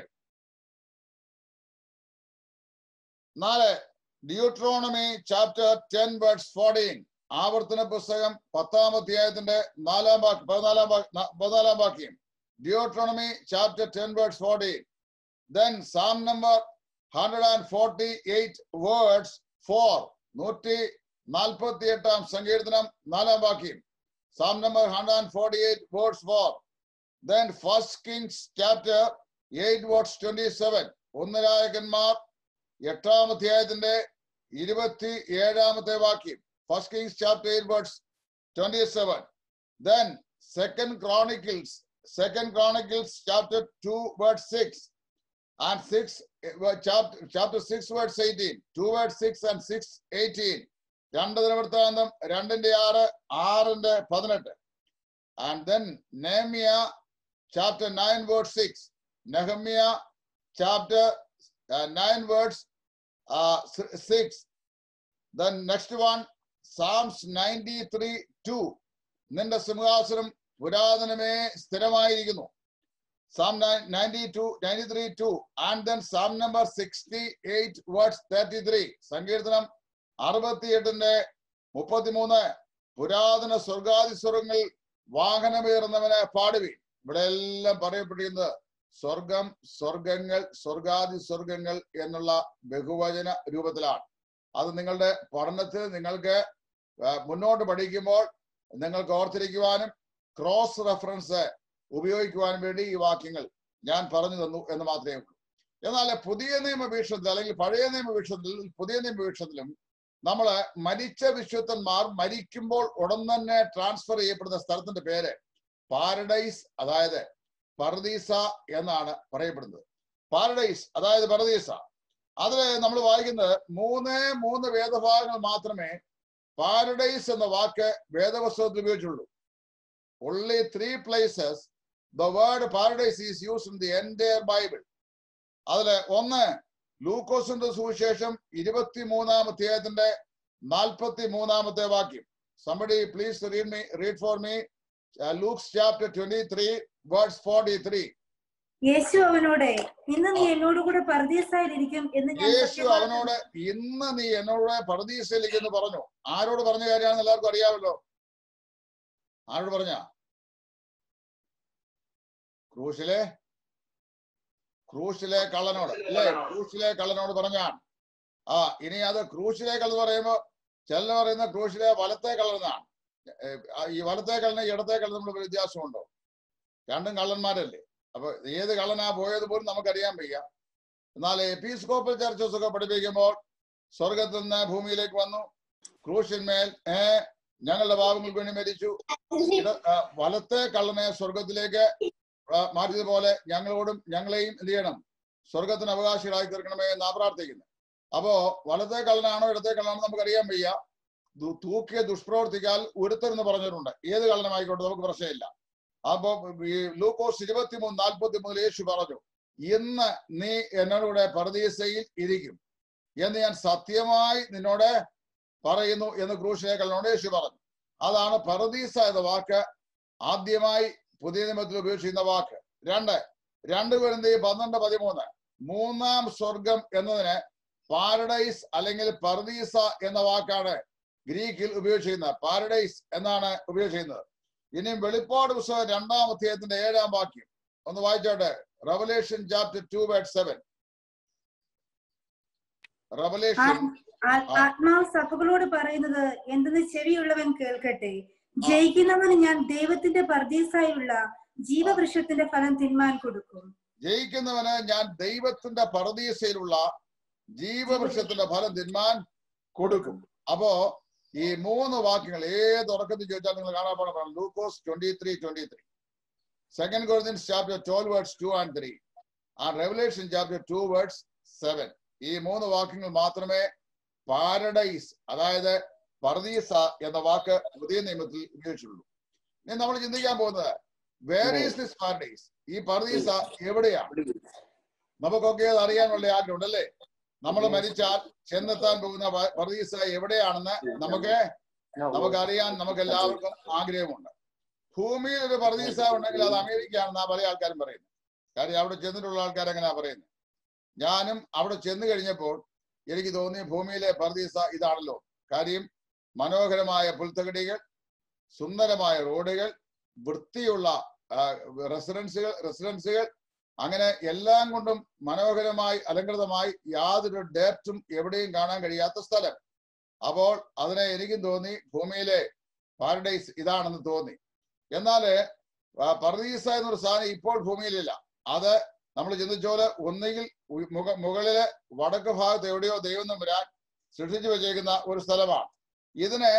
നാല് Deuteronomy chapter ten words fourteen ആവർത്തന പുസ്തകം പത്താം അധ്യായത്തിന്റെ നാലാം വാക്യം പതിനാലാം വാക്യം ന- പതിനാലാം വാക്യം Deuteronomy chapter ten words fourteen then psalm number hundred and forty eight words four നൂറ്റി നാൽപ്പത്തി എട്ടാം സങ്കീർത്തനം നാലാം വാക്യം psalm number hundred and forty eight words four then first Kings chapter eight words twenty seven ഒന്ന് രാജകന്മാർ എട്ടാം അധ്യായത്തിന്റെ ഇരുപത്തി ഏഴാമത്തെ വാക്യം first Kings chapter eight words twenty seven then second Chronicles second Chronicles chapter two word six and six chapter chapter six words eighteen to word six and six eighteen രണ്ട് ദിനവൃത്താന്തം രണ്ടിന്റെ ആറ് ആറിന്റെ പതിനെട്ട് and then Nehemiah chapter nine word six Nehemiah chapter nine words six then next one psalms ninety three two നിന്റെ സിംഹാസനം പുരാതനമേ സ്ഥിരമായിരിക്കുന്നു psalm ninety two ninety three two and then psalm number sixty eight words thirty three സങ്കീർത്തനം അറുപത്തിയെട്ടിന്റെ മുപ്പത്തിമൂന്ന് പുരാതന സ്വർഗാദി സ്വർഗങ്ങൾ വാഹനമേറുന്നവനെ പാടുവി ഇവിടെ എല്ലാം പറയപ്പെട്ടിരിക്കുന്നത് സ്വർഗം സ്വർഗങ്ങൾ സ്വർഗാദി സ്വർഗങ്ങൾ എന്നുള്ള ബഹുവചന രൂപത്തിലാണ് അത് നിങ്ങളുടെ പഠനത്തിൽ നിങ്ങൾക്ക് ആ, മുന്നോട്ട് പഠിക്കുമ്പോൾ നിങ്ങൾക്ക് ഓർത്തിരിക്കുവാനും ക്രോസ് റെഫറൻസ് ഉപയോഗിക്കുവാനും വേണ്ടി ഈ വാക്യങ്ങൾ ഞാൻ പറഞ്ഞു തന്നു എന്ന് മാത്രമേ ഉള്ളൂ എന്നാൽ പുതിയ നിയമ വീക്ഷണത്തിൽ അല്ലെങ്കിൽ പഴയ നിയമ വീക്ഷണത്തിൽ പുതിയ നിയമ വീക്ഷണത്തിലും നമ്മള് മരിച്ച വിശുദ്ധന്മാർ മരിക്കുമ്പോൾ ഉടൻ തന്നെ ട്രാൻസ്ഫർ ചെയ്യപ്പെടുന്ന സ്ഥലത്തിന്റെ പേര് പാരഡൈസ് അതായത് പർദീസ എന്നാണ് പറയപ്പെടുന്നത് പാരഡൈസ് അതായത് പർദീസ അതില് നമ്മൾ വായിക്കുന്നത് മൂന്നേ മൂന്ന് വേദഭാഗങ്ങൾ മാത്രമേ പാരഡൈസ് എന്ന വാക്ക് വേദപുസ്തകത്തിൽ ഉപയോഗിച്ചുള്ളൂ only three places the word paradise is used in the entire bible അതില് ഒന്ന് ലൂക്കോസിന്റെ സുവിശേഷം ഇരുപത്തി മൂന്നാം അധ്യായത്തിന്റെ നാൽപ്പത്തി മൂന്നാമത്തെ വാക്യം somebody please read me read for me uh, luke's chapter 23 verse 43 യേശു അവനോട് ഇന്ന് നീ എന്നോട് കൂടെ പർദീസായിരിക്കും എന്ന് ഞാൻ യേശു സത്യമായി അവനോട് ഇന്ന് നീ എന്നോട് പരദീസയിലേക്ക് എന്ന് പറഞ്ഞു ആരോട് പറഞ്ഞ കാര്യമാണെന്ന് എല്ലാവർക്കും അറിയാമല്ലോ ആരോട് പറഞ്ഞ ക്രൂശിലെ ക്രൂശിലെ കള്ളനോട് അല്ലേ ക്രൂശിലെ കള്ളനോട് പറഞ്ഞാണ് ആ ഇനി അത് ക്രൂശിലെ കള്ളൻ പറയുമ്പോ ചില പറയുന്ന ക്രൂശിലെ വലത്തെ കള്ളനാണ് ഈ വലത്തെ കള്ളന് ഇടത്തെ കള്ളൻ നമ്മൾ വ്യത്യാസമുണ്ടോ രണ്ടും കള്ളന്മാരല്ലേ അപ്പൊ ഏത് കള്ളനാ പോയത് പോലും നമുക്കറിയാൻ വയ്യ എന്നാൽ എപ്പിസ്കോപ്പൽ ചർച്ചസ് ഒക്കെ പഠിപ്പിക്കുമ്പോൾ സ്വർഗത്തിൽ നിന്ന് ഭൂമിയിലേക്ക് വന്നു ക്രൂശന്മേൽ ഏ ഞങ്ങളുടെ പാപങ്ങൾക്ക് വേണ്ടി മരിച്ചു ഇട ആ, വലത്തെ കള്ളനെ സ്വർഗത്തിലേക്ക് ആ, മാറ്റിയതുപോലെ ഞങ്ങളോടും ഞങ്ങളെയും എന്ത് ചെയ്യണം സ്വർഗത്തിന് അവകാശികളായി തീർക്കണമേ എന്നാ പ്രാർത്ഥിക്കുന്നത് അപ്പോ വലത്തെ കള്ളനാണോ ഇടത്തെ കള്ളനാണോ നമുക്കറിയാൻ വയ്യ ദു- തൂക്കിയ ദുഷ്പ്രവർത്തിക്കാൽ ഒരുത്തരെന്ന് പറഞ്ഞിട്ടുണ്ട് ഏത് കള്ളനമായിക്കോട്ടെ നമുക്ക് പ്രശ്നമില്ല അപ്പൊ ഈ ലൂക്കോസ് ഇരുപത്തിമൂന്ന് നാൽപ്പത്തി മൂന്നിൽ യേശു പറഞ്ഞു ഇന്ന് നീ എന്നോട് കൂടെ പരദീസയിൽ ഇരിക്കും എന്ന് ഞാൻ സത്യമായി നിന്നോട് പറയുന്നു എന്ന് ക്രൂശിലെ കള്ളനോട് യേശു പറഞ്ഞു അതാണ് പരദീസ എന്ന വാക്ക് ആദ്യമായി പുതിയ നിയമത്തിൽ ഉപയോഗിച്ചിരുന്ന വാക്ക് രണ്ട് രണ്ട് പേരുന്തി പന്ത്രണ്ട് പതിമൂന്ന് മൂന്നാം സ്വർഗം എന്നതിന് പാരഡൈസ് അല്ലെങ്കിൽ പർദീസ എന്ന വാക്കാണ് ഗ്രീക്കിൽ ഉപയോഗിച്ചിരുന്നത് പാരഡൈസ് എന്നാണ് ഉപയോഗിച്ചിരുന്നത് ഇനിയും വെളിപ്പാട് പുസ്തകം രണ്ടാം അധ്യായത്തിന്റെ ഏഴാം വാക്യം ഒന്ന് വായിച്ചോട്ടെ Revelation chapter two word seven Revelation ആ- ആത്മാവ് സഭകളോട് പറയുന്നത് എന്തെന്ന് ചെവിയുള്ളവൻ കേൾക്കട്ടെ ജയിക്കുന്നവന് ഞാൻ ദൈവത്തിന്റെ പർദീസായുള്ള ജീവവൃക്ഷത്തിന്റെ ഫലം തിന്മാൻ കൊടുക്കും ജയിക്കുന്നവന് ഞാൻ ദൈവത്തിന്റെ പരദീസയിലുള്ള ജീവവൃക്ഷത്തിന്റെ ഫലം തിന്മാൻ കൊടുക്കും അപ്പോ ഈ മൂന്ന് വാക്യങ്ങൾ ഏത് ഉറക്കത്തിൽ ചോദിച്ചാൽ നിങ്ങൾ കാണാൻ പോകണം ലൂക്കോസ് twenty three twenty three second Corinthians chapter twelve words two and three ആ Revelation chapter two words seven ഈ മൂന്ന് വാക്യങ്ങൾ മാത്രമേ പാരഡൈസ് അതായത് പർദീസ എന്ന വാക്ക് പുതിയ നിയമത്തിൽ ഉപയോഗിച്ചുള്ളൂ ഇനി നമ്മൾ ചിന്തിക്കാൻ പോകുന്നത് വേർ ഈസ് ദിസ് പാരഡൈസ് ഈ പർദീസ എവിടെയാണ് നമുക്കൊക്കെ അത് അറിയാനുള്ള ആഗ്രഹമുണ്ട് അല്ലേ നമ്മൾ മരിച്ചാൽ ചെന്നെത്താൻ പോകുന്ന പ- പർദീസ എവിടെയാണെന്ന് നമുക്ക് നമുക്ക് അറിയാൻ നമുക്ക് എല്ലാവർക്കും ആഗ്രഹമുണ്ട് ഭൂമിയിൽ ഒരു പർദീസ ഉണ്ടെങ്കിൽ അത് അമേരിക്കയാണെന്നാ പല ആൾക്കാരും പറയുന്നത് കാര്യം അവിടെ ചെന്നിട്ടുള്ള ആൾക്കാർ എങ്ങനെയാ പറയുന്നത് ഞാനും അവിടെ ചെന്ന് കഴിഞ്ഞപ്പോൾ എനിക്ക് തോന്നി ഭൂമിയിലെ പർദീസ ഇതാണല്ലോ കാര്യം മനോഹരമായ പുൽത്തകടികൾ സുന്ദരമായ റോഡുകൾ വൃത്തിയുള്ള റെസിഡൻസുകൾ റെസിഡൻസുകൾ അങ്ങനെ എല്ലാം കൊണ്ടും മനോഹരമായി അലങ്കൃതമായി യാതൊരു ഡേറ്റും എവിടെയും കാണാൻ കഴിയാത്ത സ്ഥലം അപ്പോൾ അതിനെ എനിക്കും തോന്നി ഭൂമിയിലെ പാരഡൈസ് ഇതാണെന്ന് തോന്നി എന്നാല് ആ, പർദീസ എന്നൊരു സാധനം ഇപ്പോൾ ഭൂമിയിലില്ല അത് നമ്മൾ ചിന്തിച്ചോല് ഒന്നുകിൽ ഉ- മുക മുകളിലെ വടക്ക് ഭാഗത്ത് എവിടെയോ ദൈവം തമ്പുരാൻ സൃഷ്ടിച്ചു വെച്ചേക്കുന്ന ഒരു സ്ഥലമാണ് ഇതിന്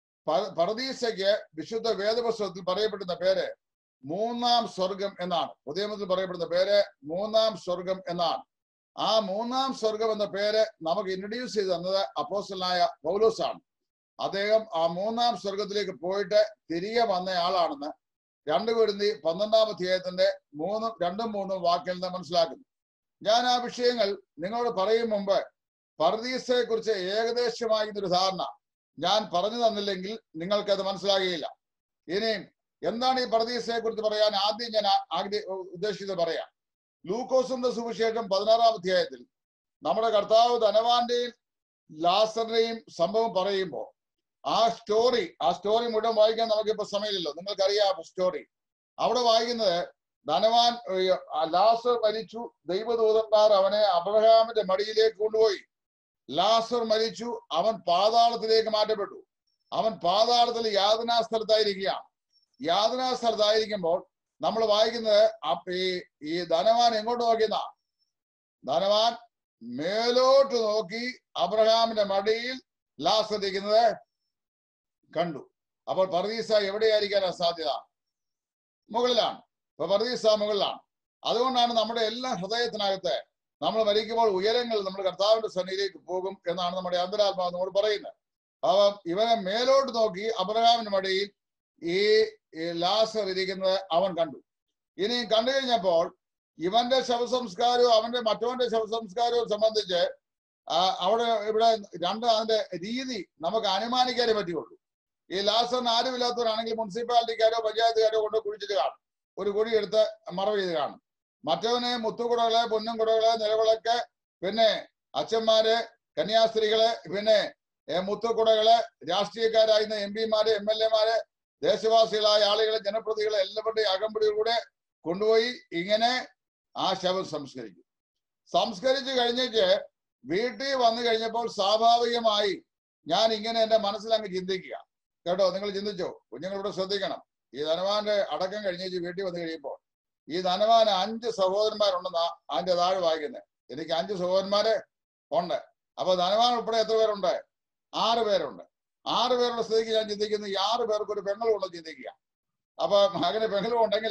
പ- പർദീസയ്ക്ക് വിശുദ്ധ വേദപുസ്തകത്തിൽ പറയപ്പെടുന്ന പേര് മൂന്നാം സ്വർഗം എന്നാണ് പുതിയ നിയമത്തിൽ പറയപ്പെടുന്ന പേര് മൂന്നാം സ്വർഗം എന്നാണ് ആ മൂന്നാം സ്വർഗം എന്ന പേര് നമുക്ക് ഇൻട്രൊഡ്യൂസ് ചെയ്ത് തന്നത് അപ്പോസ്റ്റലായ പൗലോസ് ആണ് അദ്ദേഹം ആ മൂന്നാം സ്വർഗത്തിലേക്ക് പോയിട്ട് തിരികെ വന്ന ആളാണെന്ന് രണ്ട് കുരുന്തി പന്ത്രണ്ടാം അധ്യായത്തിന്റെ മൂന്നും രണ്ടും മൂന്നും വാക്കിൽ നിന്ന് മനസ്സിലാക്കുന്നു ഞാൻ ആ വിഷയങ്ങൾ നിങ്ങളോട് പറയും മുമ്പ് പർദീസയെ കുറിച്ച് ഏകദേശമായി ഒരു ധാരണ ഞാൻ പറഞ്ഞു തന്നില്ലെങ്കിൽ നിങ്ങൾക്ക് അത് മനസ്സിലാകുകയില്ല ഇനിയും എന്താണ് ഈ പർദീസയെ കുറിച്ച് പറയാൻ ആദ്യം ഞാൻ ആ- ആഗ്ര- ഉദ്ദേശിച്ചത് പറയാം ലൂക്കോസിന്റെ സുവിശേഷം പതിനാറാം അധ്യായത്തിൽ നമ്മുടെ കർത്താവ് ധനവാന്റെയും ലാസറിന്റെയും സംഭവം പറയുമ്പോൾ ആ സ്റ്റോറി ആ സ്റ്റോറി മുഴുവൻ വായിക്കാൻ നമുക്കിപ്പോ സമയമില്ലല്ലോ നിങ്ങൾക്കറിയാം ആ സ്റ്റോറി അവിടെ വായിക്കുന്നത് ധനവാൻ ഏർ, ആ ലാസർ മരിച്ചു ദൈവദൂതന്മാർ അവനെ അബ്രഹാമിന്റെ മടിയിലേക്ക് കൊണ്ടുപോയി ലാസർ മരിച്ചു അവൻ പാതാളത്തിലേക്ക് മാറ്റപ്പെട്ടു അവൻ പാതാളത്തിൽ യാതനാ സ്ഥലത്തായിരിക്കുകയാണ് യാതനാ സ്ഥലത്തായിരിക്കുമ്പോൾ നമ്മൾ വായിക്കുന്നത് അപ്പ- ഈ ഈ ധനവാൻ എങ്ങോട്ട് നോക്കിയെന്ന ധനവാൻ മേലോട്ട് നോക്കി അബ്രഹാമിന്റെ മടിയിൽ ലാസർ ഇരിക്കുന്നത് കണ്ടു അപ്പോൾ പർദീസ എവിടെയായിരിക്കാനാ സാധ്യത മുകളിലാണ് ഇപ്പൊ പർദീസ മുകളിലാണ് അതുകൊണ്ടാണ് നമ്മുടെ എല്ലാ ഹൃദയത്തിനകത്ത് നമ്മൾ മരിക്കുമ്പോൾ ഉയരങ്ങൾ നമ്മൾ കർത്താവിന്റെ സന്നിധിയിലേക്ക് പോകും എന്നാണ് നമ്മുടെ അന്തരാത്മാവ് നമ്മോട് പറയുന്നത് അപ്പം ഇവനെ മേലോട്ട് നോക്കി അബ്രഹാമിന്റെ മടിയിൽ ഈ ഈ ലാസർ ഇരിക്കുന്നത് അവൻ കണ്ടു ഇനി കണ്ടു കഴിഞ്ഞപ്പോൾ ഇവന്റെ ശവസംസ്കാരവും അവന്റെ മറ്റവന്റെ ശവസംസ്കാരവും സംബന്ധിച്ച് ആ, അവിടെ ഇവിടെ രണ്ട് അതിന്റെ രീതി നമുക്ക് അനുമാനിക്കാനേ പറ്റുള്ളൂ ഈ ലാസറിന് ആരുമില്ലാത്തവരാണെങ്കിൽ മുനിസിപ്പാലിറ്റിക്കാരോ പഞ്ചായത്തുകാരോ കൊണ്ട് കുഴിച്ചിട്ട് കാണും ഒരു കുഴി എടുത്ത് മറവ് ചെയ്ത് കാണും മറ്റവന് മുത്തുകുടകള് പൊന്നും കുടകള് നിലവിളക്ക് പിന്നെ അച്ഛന്മാര് കന്യാസ്ത്രീകള് പിന്നെ ഏ, മുത്തുകുടകള് രാഷ്ട്രീയക്കാരായിരുന്ന എം പിമാര് എം എൽ എമാര് ദേശവാസികളായ ആളുകളെ ജനപ്രതികളെ എല്ലാവരുടെയും അകമ്പടിയിലൂടെ കൊണ്ടുപോയി ഇങ്ങനെ ആ ശവം സംസ്കരിക്കും സംസ്കരിച്ചു കഴിഞ്ഞിട്ട് വീട്ടിൽ വന്നു കഴിഞ്ഞപ്പോൾ സ്വാഭാവികമായി ഞാൻ ഇങ്ങനെ എന്റെ മനസ്സിൽ അങ്ങ് ചിന്തിക്കുക കേട്ടോ നിങ്ങൾ ചിന്തിച്ചോ കുഞ്ഞുങ്ങൾ ഇവിടെ ശ്രദ്ധിക്കണം ഈ ധനവാന്റെ അടക്കം കഴിഞ്ഞേച്ച് വീട്ടിൽ വന്നു കഴിയുമ്പോൾ ഈ ധനവാന് അഞ്ച് സഹോദരന്മാരുണ്ടെന്നാ അതിന്റെ താഴെ വായിക്കുന്നത് എനിക്ക് അഞ്ച് സഹോദരന്മാര് ഉണ്ട് അപ്പൊ ധനവാൻ ഉൾപ്പെടെ എത്ര പേരുണ്ട് ആറ് പേരുണ്ട് ആറ് പേരുടെ സ്ഥിതിക്ക് ഞാൻ ചിന്തിക്കുന്നു ഈ ആറ് പേർക്ക് ഒരു പെങ്ങളും ഉണ്ടെന്ന് ചിന്തിക്കുക അപ്പൊ അങ്ങനെ പെങ്ങളും ഉണ്ടെങ്കിൽ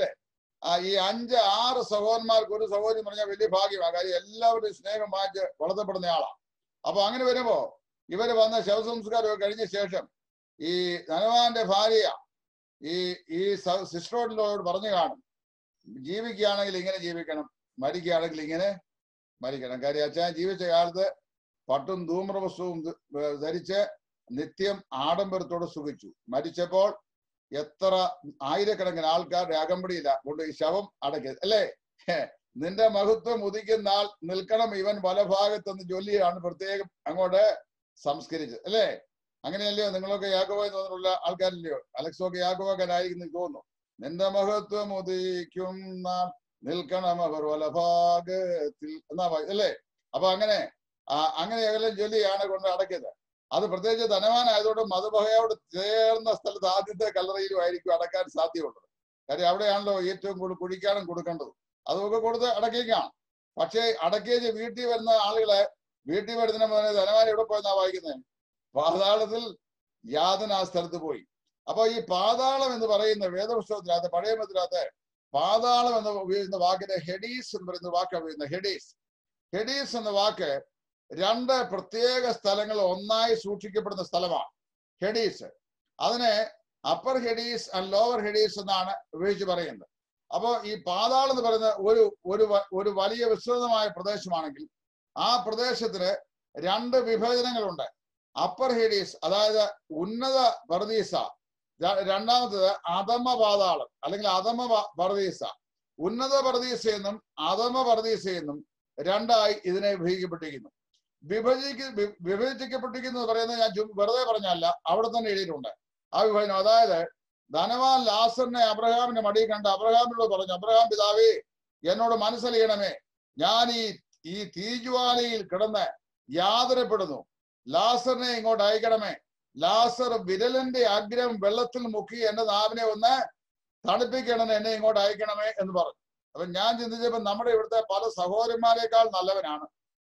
ഈ അഞ്ച് ആറ് സഹോദരന്മാർക്ക് ഒരു സഹോദരി എന്ന് പറഞ്ഞാൽ വലിയ ഭാഗ്യമാണ് കാര്യം എല്ലാവരുടെയും സ്നേഹം മാറ്റി വളർത്തപ്പെടുന്ന ആളാണ് അപ്പൊ അങ്ങനെ വരുമ്പോ ഇവര് വന്ന ശവസംസ്കാരമൊക്കെ കഴിഞ്ഞ ശേഷം ഈ ധനവാന്റെ ഭാര്യ ഈ ഈ സിസ്റ്ററോടിനോട് പറഞ്ഞു കാണും ജീവിക്കുകയാണെങ്കിൽ ഇങ്ങനെ ജീവിക്കണം മരിക്കുകയാണെങ്കിൽ ഇങ്ങനെ മരിക്കണം കാര്യം അച്ഛൻ ജീവിച്ച കാലത്ത് പട്ടും ധൂമ്രവസ്തുവും ധരിച്ച് നിത്യം ആഡംബരത്തോടെ സുഖിച്ചു മരിച്ചപ്പോൾ എത്ര ആയിരക്കണക്കിന് ആൾക്കാരുടെ അകമ്പടിയില്ല കൊണ്ട് ഈ ശവം അടക്കിയത് അല്ലേ നിന്റെ മഹത്വം ഉദിക്കുന്ന ആൾ നിൽക്കണം ഇവൻ വലഭാഗത്തെന്ന് ചൊല്ലിയാണ് പ്രത്യേകം അങ്ങോട്ട് സംസ്കരിച്ചത് അല്ലേ അങ്ങനെയല്ലയോ നിങ്ങളൊക്കെ യാക്കോബായി തോന്നിയുള്ള ആൾക്കാരില്ലയോ അലക്സൊക്കെ യാക്കോബക്കാരായിരിക്കും എനിക്ക് തോന്നുന്നു നിന്റെ മഹത്വം ഉദിക്കും നാൾ നിൽക്കണം അവർ വലഭാഗത്തിൽ എന്നാ അല്ലേ അപ്പൊ അങ്ങനെ അങ്ങനെ എല്ലാം ചൊല്ലിയാണ് കൊണ്ട് അടക്കിയത് അത് പ്രത്യേകിച്ച് ധനവാനായതുകൊണ്ട് മതബഹയോട് ചേർന്ന സ്ഥലത്ത് ആദ്യത്തെ കല്ലറയിലും ആയിരിക്കും അടക്കാൻ സാധ്യതയുള്ളത് കാര്യം അവിടെയാണല്ലോ ഏറ്റവും കൂടുതൽ കുഴിക്കാനും കൊടുക്കേണ്ടത് അതൊക്കെ കൊടുത്ത് അടക്കിക്കാണ് പക്ഷേ അടക്കിയേച്ച് വീട്ടിൽ വരുന്ന ആളുകളെ വീട്ടിൽ വരുന്ന പോലെ ധനവാൻ എവിടെ പോയെന്നാ വായിക്കുന്നത് പാതാളത്തിൽ യാതന ആ സ്ഥലത്ത് പോയി അപ്പൊ ഈ പാതാളം എന്ന് പറയുന്ന വേദപുസ്തകത്തിനകത്ത് പഴയ മതത്തിനകത്ത് പാതാളം എന്ന് ഉപയോഗിക്കുന്ന വാക്കിന്റെ ഹെഡീസ് എന്ന് പറയുന്ന വാക്കാണ് ഉപയോഗിക്കുന്നത് ഹെഡീസ് ഹെഡീസ് എന്ന വാക്ക് രണ്ട് പ്രത്യേക സ്ഥലങ്ങൾ ഒന്നായി സൂക്ഷിക്കപ്പെടുന്ന സ്ഥലമാണ് ഹെഡീസ് അതിനെ upper Hades and lower Hades എന്നാണ് ഉപയോഗിച്ച് പറയുന്നത് അപ്പോൾ ഈ പാതാളം എന്ന് പറയുന്ന ഒരു ഒരു ഒരു വലിയ വിസ്തൃതമായ പ്രദേശമാണെങ്കിൽ ആ പ്രദേശത്തിന് രണ്ട് വിഭജനങ്ങളുണ്ട് അപ്പർ ഹെഡീസ് അതായത് ഉന്നത പർദീസ രണ്ടാമത്തത് അധമ പാതാളം അല്ലെങ്കിൽ അധമ പർദീസ ഉന്നത പർദീസ എന്നും അധമ പർദീസ എന്നും രണ്ടായി ഇതിനെ വിഭജിക്കപ്പെട്ടിരിക്കുന്നു വിഭജിക്ക വിഭജിക്കപ്പെട്ടിരിക്കുന്നു എന്ന് പറയുന്നത് ഞാൻ വെറുതെ പറഞ്ഞല്ല അവിടെ തന്നെ എഴുതിയിട്ടുണ്ട് ആ വിഭജനം അതായത് ധനവാൻ ലാസറിനെ അബ്രഹാമിന്റെ മടി കണ്ട് അബ്രഹാമിനോട് പറഞ്ഞു അബ്രഹാം പിതാവേ എന്നോട് മനസ്സലിയണമേ ഞാൻ ഈ ഈ തീജ്വാലയിൽ കിടന്ന് യാതനപ്പെടുന്നു ലാസറിനെ ഇങ്ങോട്ട് അയക്കണമേ ലാസർ വിരലിന്റെ ആഗ്രഹം വെള്ളത്തിൽ മുക്കി എന്റെ നാവിനെ ഒന്ന് തണുപ്പിക്കണം എന്നെ ഇങ്ങോട്ട് അയക്കണമേ എന്ന് പറഞ്ഞു അപ്പൊ ഞാൻ ചിന്തിച്ചപ്പോ നമ്മുടെ ഇവിടുത്തെ പല സഹോദരന്മാരെക്കാൾ നല്ലവനാണ്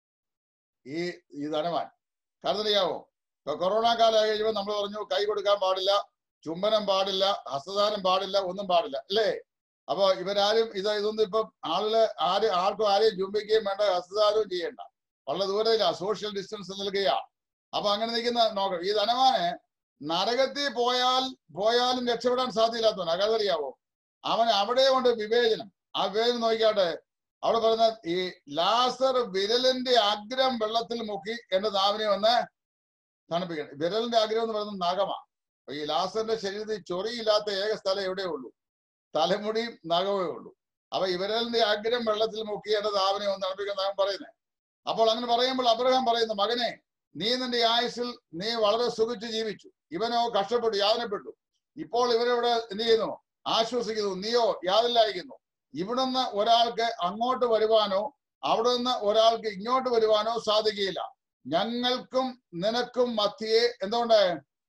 ഈ ഈ ധനവാൻ കാരണം അറിയാവോ ഇപ്പൊ കൊറോണ കാലം കഴിയുമ്പോൾ നമ്മൾ പറഞ്ഞു കൈ കൊടുക്കാൻ പാടില്ല ചുംബനം പാടില്ല ഹസ്തദാനം പാടില്ല ഒന്നും പാടില്ല അല്ലേ അപ്പൊ ഇവരാരും ഇത് ഇതൊന്നും ഇപ്പം ആളുകള് ആര് ആർക്കും ആരെയും ചുംബിക്കുകയും വേണ്ട ഹസ്തദാനവും ചെയ്യണ്ട വളരെ ദൂരമില്ല സോഷ്യൽ ഡിസ്റ്റൻസ് നിൽക്കുകയാണ് അപ്പൊ അങ്ങനെ നിൽക്കുന്ന നോക്കണം ഈ ധനവാന് നരകത്തിൽ പോയാൽ പോയാലും രക്ഷപ്പെടാൻ സാധ്യമില്ലാത്തവൻ അകതറിയാവോ അവൻ അവിടെ കൊണ്ട് വിവേചനം ആ വിവേചനം നോക്കിയാട്ടെ അവിടെ പറയുന്ന ഈ ലാസർ വിരലിന്റെ അഗ്രം വെള്ളത്തിൽ മുക്കി എന്റെ നാവിനെ ഒന്ന് തണുപ്പിക്കണം വിരലിന്റെ ആഗ്രഹം എന്ന് പറയുന്നത് നഖമാണ് അപ്പൊ ഈ ലാസറിന്റെ ശരീരത്തിൽ ചൊറിയില്ലാത്ത ഏക സ്ഥലം എവിടെയേ ഉള്ളൂ തലമുടിയും നഖമേ ഉള്ളൂ അപ്പൊ ഈ വിരലിന്റെ അഗ്രം വെള്ളത്തിൽ മുക്കി എന്റെ നാവിനെ ഒന്ന് തണുപ്പിക്കുന്ന നാം പറയുന്നത് അപ്പോൾ അങ്ങനെ പറയുമ്പോൾ അബ്രഹാം പറയുന്നു മകനെ നീ നിന്റെ ആയുസിൽ നീ വളരെ സുഖിച്ച് ജീവിച്ചു ഇവനോ കഷ്ടപ്പെട്ടു യാതനപ്പെട്ടു ഇപ്പോൾ ഇവരിവിടെ എന്ത് ചെയ്യുന്നു ആശ്വസിക്കുന്നു നീയോ യാതില്ലായിരിക്കുന്നു ഇവിടുന്ന് ഒരാൾക്ക് അങ്ങോട്ട് വരുവാനോ അവിടെ നിന്ന് ഒരാൾക്ക് ഇങ്ങോട്ട് വരുവാനോ സാധിക്കുകയില്ല ഞങ്ങൾക്കും നിനക്കും മധ്യേ എന്തുകൊണ്ട്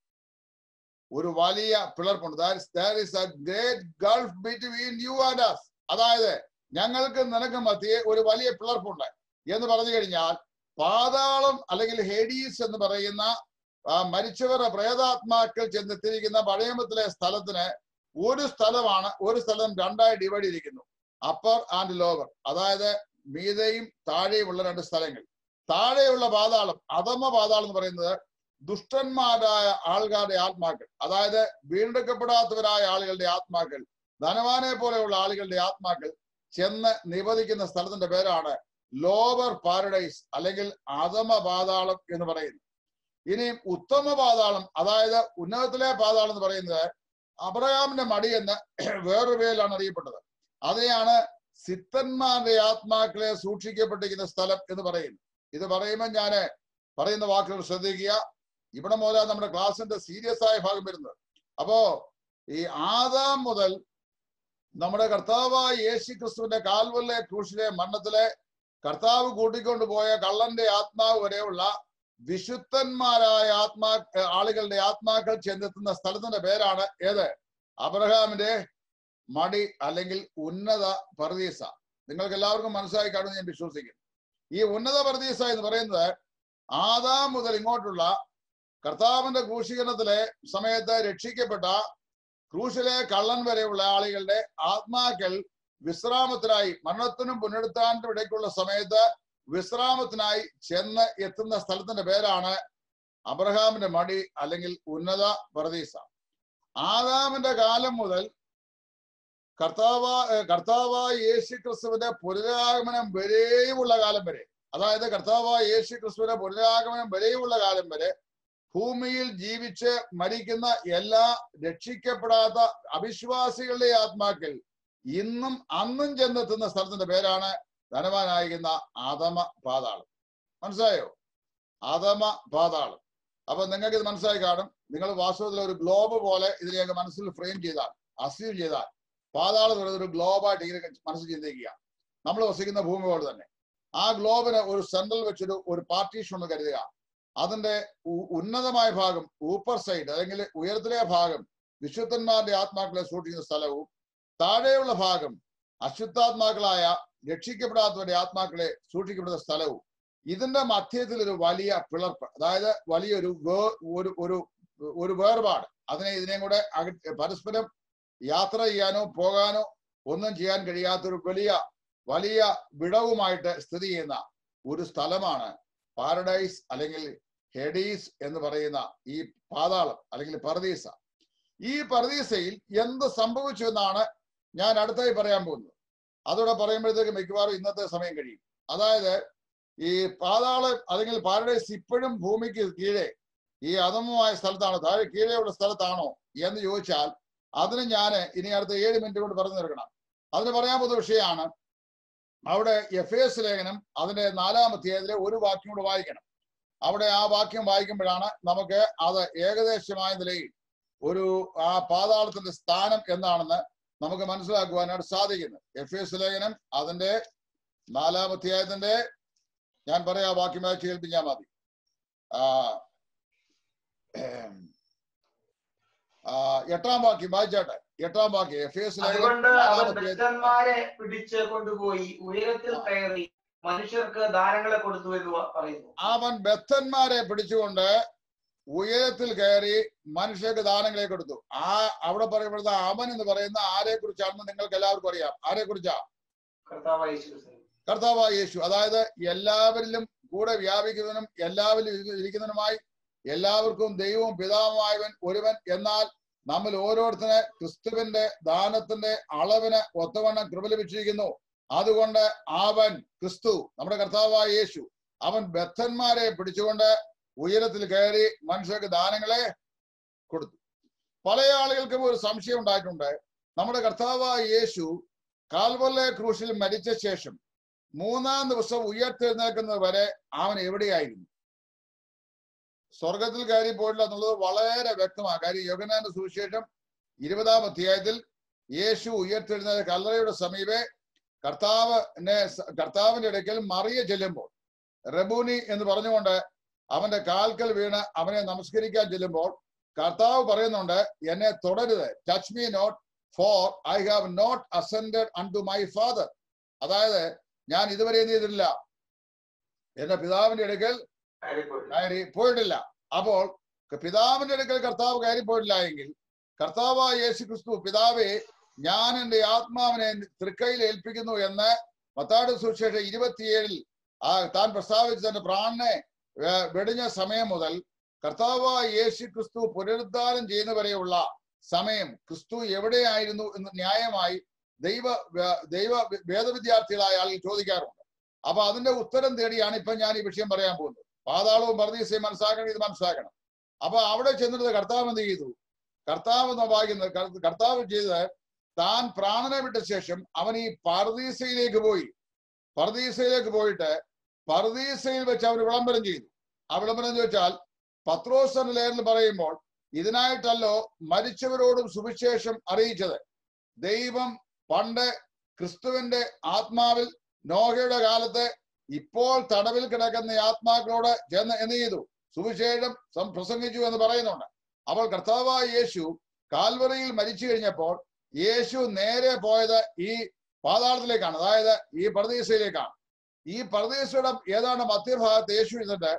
ഒരു വലിയ പിളർപ്പുണ്ട് great gulf between you and us അതായത് ഞങ്ങൾക്ക് നിനക്കും മധ്യേ ഒരു വലിയ പിളർപ്പുണ്ട് എന്ന് പറഞ്ഞു കഴിഞ്ഞാൽ പാതാളം അല്ലെങ്കിൽ ഹേഡീസ് എന്ന് പറയുന്ന മരിച്ചവരുടെ പ്രേതാത്മാക്കൾ ചെന്നെത്തിയിരിക്കുന്ന പഴയമത്തിലെ സ്ഥലത്തിന് ഒരു സ്ഥലമാണ് ഒരു സ്ഥലം രണ്ടായി ഡിവൈഡ് ചെയ്തിരിക്കുന്നു അപ്പർ ആൻഡ് ലോവർ അതായത് മീതയും താഴെയുമുള്ള രണ്ട് സ്ഥലങ്ങൾ താഴെയുള്ള പാതാളം അധമ പാതാളം എന്ന് പറയുന്നത് ദുഷ്ടന്മാരായ ആൾക്കാരുടെ ആത്മാക്കൾ അതായത് വീണ്ടെടുക്കപ്പെടാത്തവരായ ആളുകളുടെ ആത്മാക്കൾ ധനവാനെ പോലെയുള്ള ആളുകളുടെ ആത്മാക്കൾ ചെന്ന് നിവധിക്കുന്ന സ്ഥലത്തിന്റെ പേരാണ് ലോവർ പാരഡൈസ് അല്ലെങ്കിൽ അധമ പാതാളം എന്ന് പറയുന്നു ഇനി ഉത്തമ പാതാളം അതായത് ഉന്നതത്തിലെ പാതാളം എന്ന് പറയുന്നത് അബ്രഹാമിന്റെ മടി എന്ന് വേറൊരു പേരിലാണ് അറിയപ്പെട്ടത് അതിനെയാണ് സിത്തന്മാരുടെ ആത്മാക്കളെ സൂക്ഷിക്കപ്പെട്ടിരിക്കുന്ന സ്ഥലം എന്ന് പറയുന്നു ഇത് പറയുമ്പോൾ ഞാൻ പറയുന്ന വാക്കുകൾ ശ്രദ്ധിക്കുക ഇവിടെ മുതലാണ് നമ്മുടെ ക്ലാസിന്റെ സീരിയസ് ആയ ഭാഗം വരുന്നത് അപ്പോ ഈ ആദാം മുതൽ നമ്മുടെ കർത്താവായ യേശു ക്രിസ്തുവിന്റെ കാൽവല്ലെ ക്രൂശിലെ മരണത്തിലെ കർത്താവ് കൂട്ടിക്കൊണ്ടു പോയ കള്ളന്റെ ആത്മാവ് വരെയുള്ള വിശുദ്ധന്മാരായ ആത്മാ ആളുകളുടെ ആത്മാക്കൾ ചെന്നെത്തുന്ന സ്ഥലത്തിന്റെ പേരാണ് ഏത് അബ്രഹാമിന്റെ മടി അല്ലെങ്കിൽ ഉന്നത പർദീസ നിങ്ങൾക്ക് എല്ലാവർക്കും മനസ്സിലായി കാണുമെന്ന് ഞാൻ വിശ്വസിക്കുന്നു ഈ ഉന്നത പർദീസ എന്ന് പറയുന്നത് ആദാം മുതൽ ഇങ്ങോട്ടുള്ള കർത്താവിന്റെ ക്രൂശീകരണത്തിലെ സമയത്ത് രക്ഷിക്കപ്പെട്ട ക്രൂശിലെ കള്ളൻ വരെയുള്ള ആളുകളുടെ ആത്മാക്കൾ വിശ്രാമത്തിനായി മരണത്തിനും പുനരുത്ഥാനത്തിനും ഇടയ്ക്കുള്ള സമയത്ത് വിശ്രാമത്തിനായി ചെന്ന് എത്തുന്ന സ്ഥലത്തിന്റെ പേരാണ് അബ്രഹാമിന്റെ മടി അല്ലെങ്കിൽ ഉന്നത പ്രതീസ ആദാമിന്റെ കാലം മുതൽ കർത്താവ കർത്താവായ യേശു ക്രിസ്തുവിന്റെ പുനരാഗമനം വരെയുമുള്ള കാലം വരെ അതായത് കർത്താവായ യേശു ക്രിസ്തുവിന്റെ പുനരാഗമനം വരെയുള്ള കാലം വരെ ഭൂമിയിൽ ജീവിച്ച് മരിക്കുന്ന എല്ലാ രക്ഷിക്കപ്പെടാത്ത അവിശ്വാസികളുടെ ആത്മാക്കൾ ഇന്നും അന്നും ചെന്നെത്തുന്ന സ്ഥലത്തിന്റെ പേരാണ് ധനവാനായിരിക്കുന്ന ആദമ പാതാളം മനസ്സിലായോ ആദമ പാതാളം അപ്പൊ നിങ്ങൾക്ക് ഇത് മനസ്സിലായി കാണും നിങ്ങൾ വാസ്തവത്തിൽ ഒരു ഗ്ലോബ് പോലെ ഇതിനെയൊക്കെ മനസ്സിൽ ഫ്രെയിം ചെയ്താൽ അസ്യൂം ചെയ്താൽ പാതാളം എന്ന് പറയുന്നത് ഒരു ഗ്ലോബായിട്ട് ഇങ്ങനെ മനസ്സിൽ ചിന്തിക്കുക നമ്മൾ വസിക്കുന്ന ഭൂമി പോലെ തന്നെ ആ ഗ്ലോബിന് ഒരു സെൻട്രൽ വെച്ചൊരു ഒരു പാർട്ടീഷൻ ഒന്ന് കരുതുക അതിന്റെ ഉ- ഉന്നതമായ ഭാഗം ഊപ്പർ സൈഡ് അല്ലെങ്കിൽ ഉയരത്തിലെ ഭാഗം വിശുദ്ധന്മാരുടെ ആത്മാക്കളെ സൂക്ഷിക്കുന്ന സ്ഥലവും താഴെയുള്ള ഭാഗം അശുദ്ധാത്മാക്കളായ രക്ഷിക്കപ്പെടാത്തവരുടെ ആത്മാക്കളെ സൂക്ഷിക്കപ്പെടുന്ന സ്ഥലവും ഇതിന്റെ മധ്യത്തിൽ ഒരു വലിയ പിളർപ്പ് അതായത് വലിയൊരു വേ- ഒരു ഒരു ഒരു വേർപാട് അതിനെ ഇതിനെയും കൂടെ അക- പരസ്പരം യാത്ര ചെയ്യാനോ പോകാനോ ഒന്നും ചെയ്യാൻ കഴിയാത്തൊരു വലിയ വലിയ വിടവുമായിട്ട് സ്ഥിതി ചെയ്യുന്ന ഒരു സ്ഥലമാണ് പാരഡൈസ് അല്ലെങ്കിൽ ഹെഡീസ് എന്ന് പറയുന്ന ഈ പാതാളം അല്ലെങ്കിൽ പർദീസ ഈ പർദീസയിൽ എന്ത് സംഭവിച്ചു എന്നാണ് ഞാൻ അടുത്തായി പറയാൻ പോകുന്നത് അതോടെ പറയുമ്പോഴത്തേക്ക് മിക്കവാറും ഇന്നത്തെ സമയം കഴിയും അതായത് ഈ പാതാളം അല്ലെങ്കിൽ പാരഡൈസ് ഇപ്പോഴും ഭൂമിക്ക് കീഴെ ഈ അധമമായ സ്ഥലത്താണോ താഴെ കീഴെയുള്ള സ്ഥലത്താണോ എന്ന് ചോദിച്ചാൽ അതിന് ഞാൻ ഇനി അടുത്ത ഏഴ് മിനിറ്റ് കൊണ്ട് പറഞ്ഞു തീർക്കണം അതിന് പറയാൻ പോകുന്ന വിഷയമാണ് അവിടെ എഫ് എസ് ലേഖനം അതിന്റെ നാലാം അധ്യായത്തിലെ ഒരു വാക്യം കൂടെ വായിക്കണം അവിടെ ആ വാക്യം വായിക്കുമ്പോഴാണ് നമുക്ക് അത് ഏകദേശമായ നിലയിൽ ഒരു ആ പാതാളത്തിന്റെ സ്ഥാനം എന്താണെന്ന് നമുക്ക് മനസ്സിലാക്കുവാനായിട്ട് സാധിക്കുന്നത് എഫ് എസ് ലേഖനം അതിന്റെ നാലാം അധ്യായത്തിന്റെ ഞാൻ പറയാ വാക്യം വായിച്ച് കേൾപ്പിച്ചാൽ മതി ആ ഏം, ആ, എട്ടാം വാക്യം വായിച്ചാട്ടെ എട്ടാം വാക്യം എഫ് എസ് ലേഖനം അതുകൊണ്ട് നാലാം അവൻ അധ്യായം ഭക്തന്മാരെ പിടിച്ച് കൊണ്ടുപോയി ഉയരത്തിൽ കയറി മനുഷ്യർക്ക് ദാനങ്ങളെ കൊടുത്തു എന്ന് പ- പറയുന്നു അവൻ ബദ്ധന്മാരെ പിടിച്ചുകൊണ്ട് ഉയരത്തിൽ കയറി മനുഷ്യർക്ക് ദാനങ്ങളെ കൊടുത്തു ആ അവിടെ പറയപ്പെടുന്ന അവൻ എന്ന് പറയുന്ന ആരെ കുറിച്ചാണെന്ന് നിങ്ങൾക്ക് എല്ലാവർക്കും അറിയാം ആരെ കുറിച്ചാ കർത്താവായ യേശു ക്രിസ്തു. കർത്താവായ യേശു അതായത് എല്ലാവരിലും കൂടെ വ്യാപിക്കുന്നതിനും എല്ലാവരിലും ഇരി- ഇരിക്കുന്നതിനുമായി എല്ലാവർക്കും ദൈവവും പിതാവുമായവൻ ഒരുവൻ എന്നാൽ നമ്മൾ ഓരോരുത്തരെ ക്രിസ്തുവിന്റെ ദാനത്തിന്റെ അളവിന് ഒത്തവണ്ണം കൃപ ലഭിച്ചിരിക്കുന്നു അതുകൊണ്ട് അവൻ ക്രിസ്തു നമ്മുടെ കർത്താവായ യേശു അവൻ ബദ്ധന്മാരെ പിടിച്ചുകൊണ്ട് ഉയരത്തിൽ കയറി മനുഷ്യർക്ക് ദാനങ്ങളെ കൊടുത്തു പല ആളുകൾക്കും ഒരു സംശയം ഉണ്ടായിട്ടുണ്ട് നമ്മുടെ കർത്താവായ യേശു കാൽവല്ലെ ക്രൂശിൽ മരിച്ച ശേഷം മൂന്നാം ദിവസം ഉയർത്തെഴുന്നേൽക്കുന്നത് വരെ അവൻ എവിടെയായിരുന്നു സ്വർഗത്തിൽ കയറി പോയിട്ടില്ല എന്നുള്ളത് വളരെ വ്യക്തമാണ് കാര്യം യോഗനാന്റെ സുവിശേഷം ഇരുപതാം അധ്യായത്തിൽ യേശു ഉയർത്തെഴുന്നേൽ കല്ലറയുടെ സമീപെ കർത്താവിനെ കർത്താവിന്റെ ഇടയ്ക്കൽ മറിയ ചെല്ലുമ്പോൾ റബൂനി എന്ന് പറഞ്ഞുകൊണ്ട് അവന്റെ കാൽക്കൽ വീണ് അവനെ നമസ്കരിക്കാൻ ചെല്ലുമ്പോൾ കർത്താവ് പറയുന്നുണ്ട് എന്നെ തുടരുത് touch me not for I have not ascended unto my father അതായത് ഞാൻ ഇതുവരെ എന്ത് ചെയ്തിട്ടില്ല എന്റെ പിതാവിന്റെ അടുക്കൽ കയറിപ്പോയില്ല. കയറി പോയിട്ടില്ല അപ്പോൾ പിതാവിന്റെ അടുക്കൽ കർത്താവ് കയറി പോയിട്ടില്ല എങ്കിൽ കർത്താവായ യേശു ക്രിസ്തു പിതാവെ ഞാൻ എന്റെ ആത്മാവിനെ തൃക്കൈയിൽ ഏൽപ്പിക്കുന്നു എന്ന് മത്താട് സുശേഷം ഇരുപത്തിയേഴിൽ ആ താൻ പ്രസ്താവിച്ച തന്റെ പ്രാണനെ വെ- വെടിഞ്ഞ സമയം മുതൽ കർത്താവായ യേശു ക്രിസ്തു പുനരുദ്ധാനം ചെയ്യുന്നവരെയുള്ള സമയം ക്രിസ്തു എവിടെയായിരുന്നു എന്ന് ന്യായമായി ദൈവ വേ- ദൈവ വേദവിദ്യാർത്ഥികളായ ആളുകൾ ചോദിക്കാറുണ്ട് അപ്പൊ അതിന്റെ ഉത്തരം തേടിയാണ് ഇപ്പൊ ഞാൻ ഈ വിഷയം പറയാൻ പോകുന്നത് പാതാളവും പർദീസയും മനസ്സിലാക്കണം ഇത് മനസ്സിലാക്കണം അപ്പൊ അവിടെ ചെന്നിട്ട് കർത്താവ് എന്ത് ചെയ്തു കർത്താവ് എന്ന് വായിക്കുന്നത് കർ- കർത്താവ് ചെയ്തത് താൻ പ്രാണനെ വിട്ട ശേഷം അവൻ ഈ പർദീസയിലേക്ക് പോയി പർദീസയിലേക്ക് പോയിട്ട് പർദീസയിൽ വെച്ച് അവർ വിളംബരം ചെയ്തു ആ വിളംബരം എന്ന് വെച്ചാൽ പത്രോസന്റെ ലേഖനം പറയുമ്പോൾ ഇതിനായിട്ടല്ലോ മരിച്ചവരോടും സുവിശേഷം അറിയിച്ചത് ദൈവം പണ്ട് ക്രിസ്തുവിന്റെ ആത്മാവിൽ നോഹയുടെ കാലത്ത് ഇപ്പോൾ തടവിൽ കിടക്കുന്ന ഈ ആത്മാക്കളോട് ചെന്ന് എന്ത് ചെയ്തു സുവിശേഷം സം- പ്രസംഗിച്ചു എന്ന് പറയുന്നുണ്ട് അപ്പോൾ കർത്താവായ യേശു കാൽവറിയിൽ മരിച്ചു കഴിഞ്ഞപ്പോൾ യേശു നേരെ പോയത് ഈ പാതാളത്തിലേക്കാണ് അതായത് ഈ പർദീസയിലേക്കാണ് ഈ പർദീസയുടെ ഏതാണ്ട് മധ്യഭാഗത്ത് യേശു ഇരുന്നിട്ട്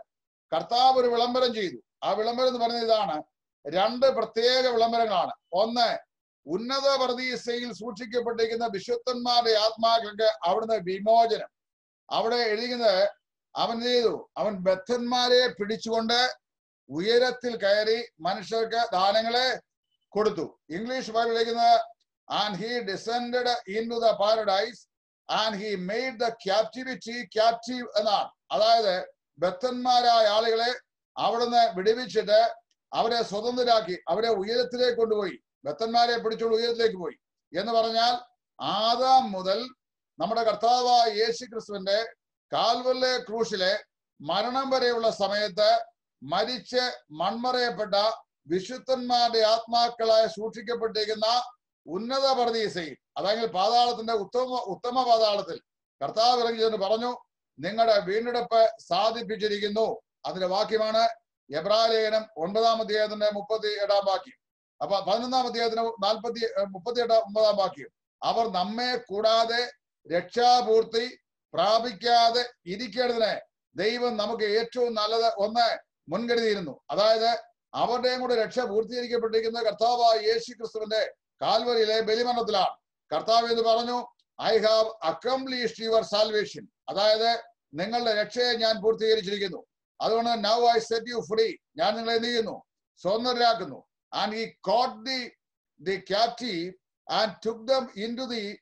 കർത്താവ് ഒരു വിളംബരം ചെയ്തു ആ വിളംബരം എന്ന് പറയുന്നത് ഇതാണ് രണ്ട് പ്രത്യേക വിളംബരങ്ങളാണ് ഒന്ന് ഉന്നത പ്രതീസയിൽ സൂക്ഷിക്കപ്പെട്ടിരിക്കുന്ന വിശുദ്ധന്മാരുടെ ആത്മാക്കൾക്ക് അവിടുന്ന് വിമോചനം അവിടെ എഴുതിക്കുന്നത് അവൻ എന്ത് ചെയ്തു അവൻ ബദ്ധന്മാരെ പിടിച്ചുകൊണ്ട് ഉയരത്തിൽ കയറി മനുഷ്യർക്ക് ദാനങ്ങളെ കൊടുത്തു ഇംഗ്ലീഷ് ബൈബിൾ എഴുതുന്നത് and he descended into the paradise and he made the captivity captive എന്നാണ് അതായത് ബദ്ധന്മാരായ ആളുകളെ അവിടുന്ന് വിടുവിച്ചിട്ട് അവരെ സ്വതന്ത്രരാക്കി അവരെ ഉയരത്തിലേക്ക് കൊണ്ടുപോയി ബദ്ധന്മാരെ പിടിച്ചുകൊണ്ട് ഉയരത്തിലേക്ക് പോയി എന്ന് പറഞ്ഞാൽ ആദാം മുതൽ നമ്മുടെ കർത്താവായ യേശു ക്രിസ്തുവിന്റെ കാൽവല്ലെ ക്രൂശിലെ മരണം വരെയുള്ള സമയത്ത് മരിച്ച് മൺമറയപ്പെട്ട വിശുദ്ധന്മാരുടെ ആത്മാക്കളായി സൂക്ഷിക്കപ്പെട്ടിരിക്കുന്ന ഉന്നത പ്രതീസയിൽ അതായത് പാതാളത്തിന്റെ ഉത്തമ ഉത്തമ പാതാളത്തിൽ കർത്താവ് ഇറങ്ങി ചെന്ന് പറഞ്ഞു നിങ്ങളുടെ വീണ്ടെടുപ്പ് സാധിപ്പിച്ചിരിക്കുന്നു അതിന്റെ വാക്യമാണ് എബ്രാലേഖനം ഒൻപതാം അധ്യായത്തിന്റെ മുപ്പത്തി എട്ടാം വാക്യം അപ്പൊ പതിനൊന്നാം അധ്യായത്തിന് നാൽപ്പത്തി മുപ്പത്തി എട്ടാം ഒമ്പതാം വാക്യം അവർ നമ്മെ കൂടാതെ രക്ഷാപൂർത്തി പ്രാപിക്കാതെ ഇരിക്കേണ്ടതിന് ദൈവം നമുക്ക് ഏറ്റവും നല്ലത് ഒന്ന് മുൻകരുതിയിരുന്നു അതായത് അവരുടെയും കൂടെ രക്ഷ പൂർത്തീകരിക്കപ്പെട്ടിരിക്കുന്ന കർത്താവായ യേശു ക്രിസ്തുവിന്റെ കാൽവരിയിലെ ബലിമരണത്തിലാണ് കർത്താവ് എന്ന് പറഞ്ഞു I have accomplished your salvation അതായത് നിങ്ങളുടെ രക്ഷയെ ഞാൻ പൂർത്തീകരിച്ചിരിക്കുന്നു അതുകൊണ്ട് now I set you free ഞാൻ നിങ്ങളെ എന്ത് ചെയ്യുന്നു സ്വതന്ത്രരാക്കുന്നു and he caught the the captive and took them into the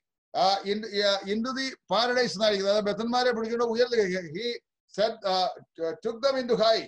into the paradise എന്നായിരിക്കുന്നത് അതായത് ബത്തന്മാരെ പിടിച്ചുകൊണ്ട് ഉയർത്തുക he set took them into high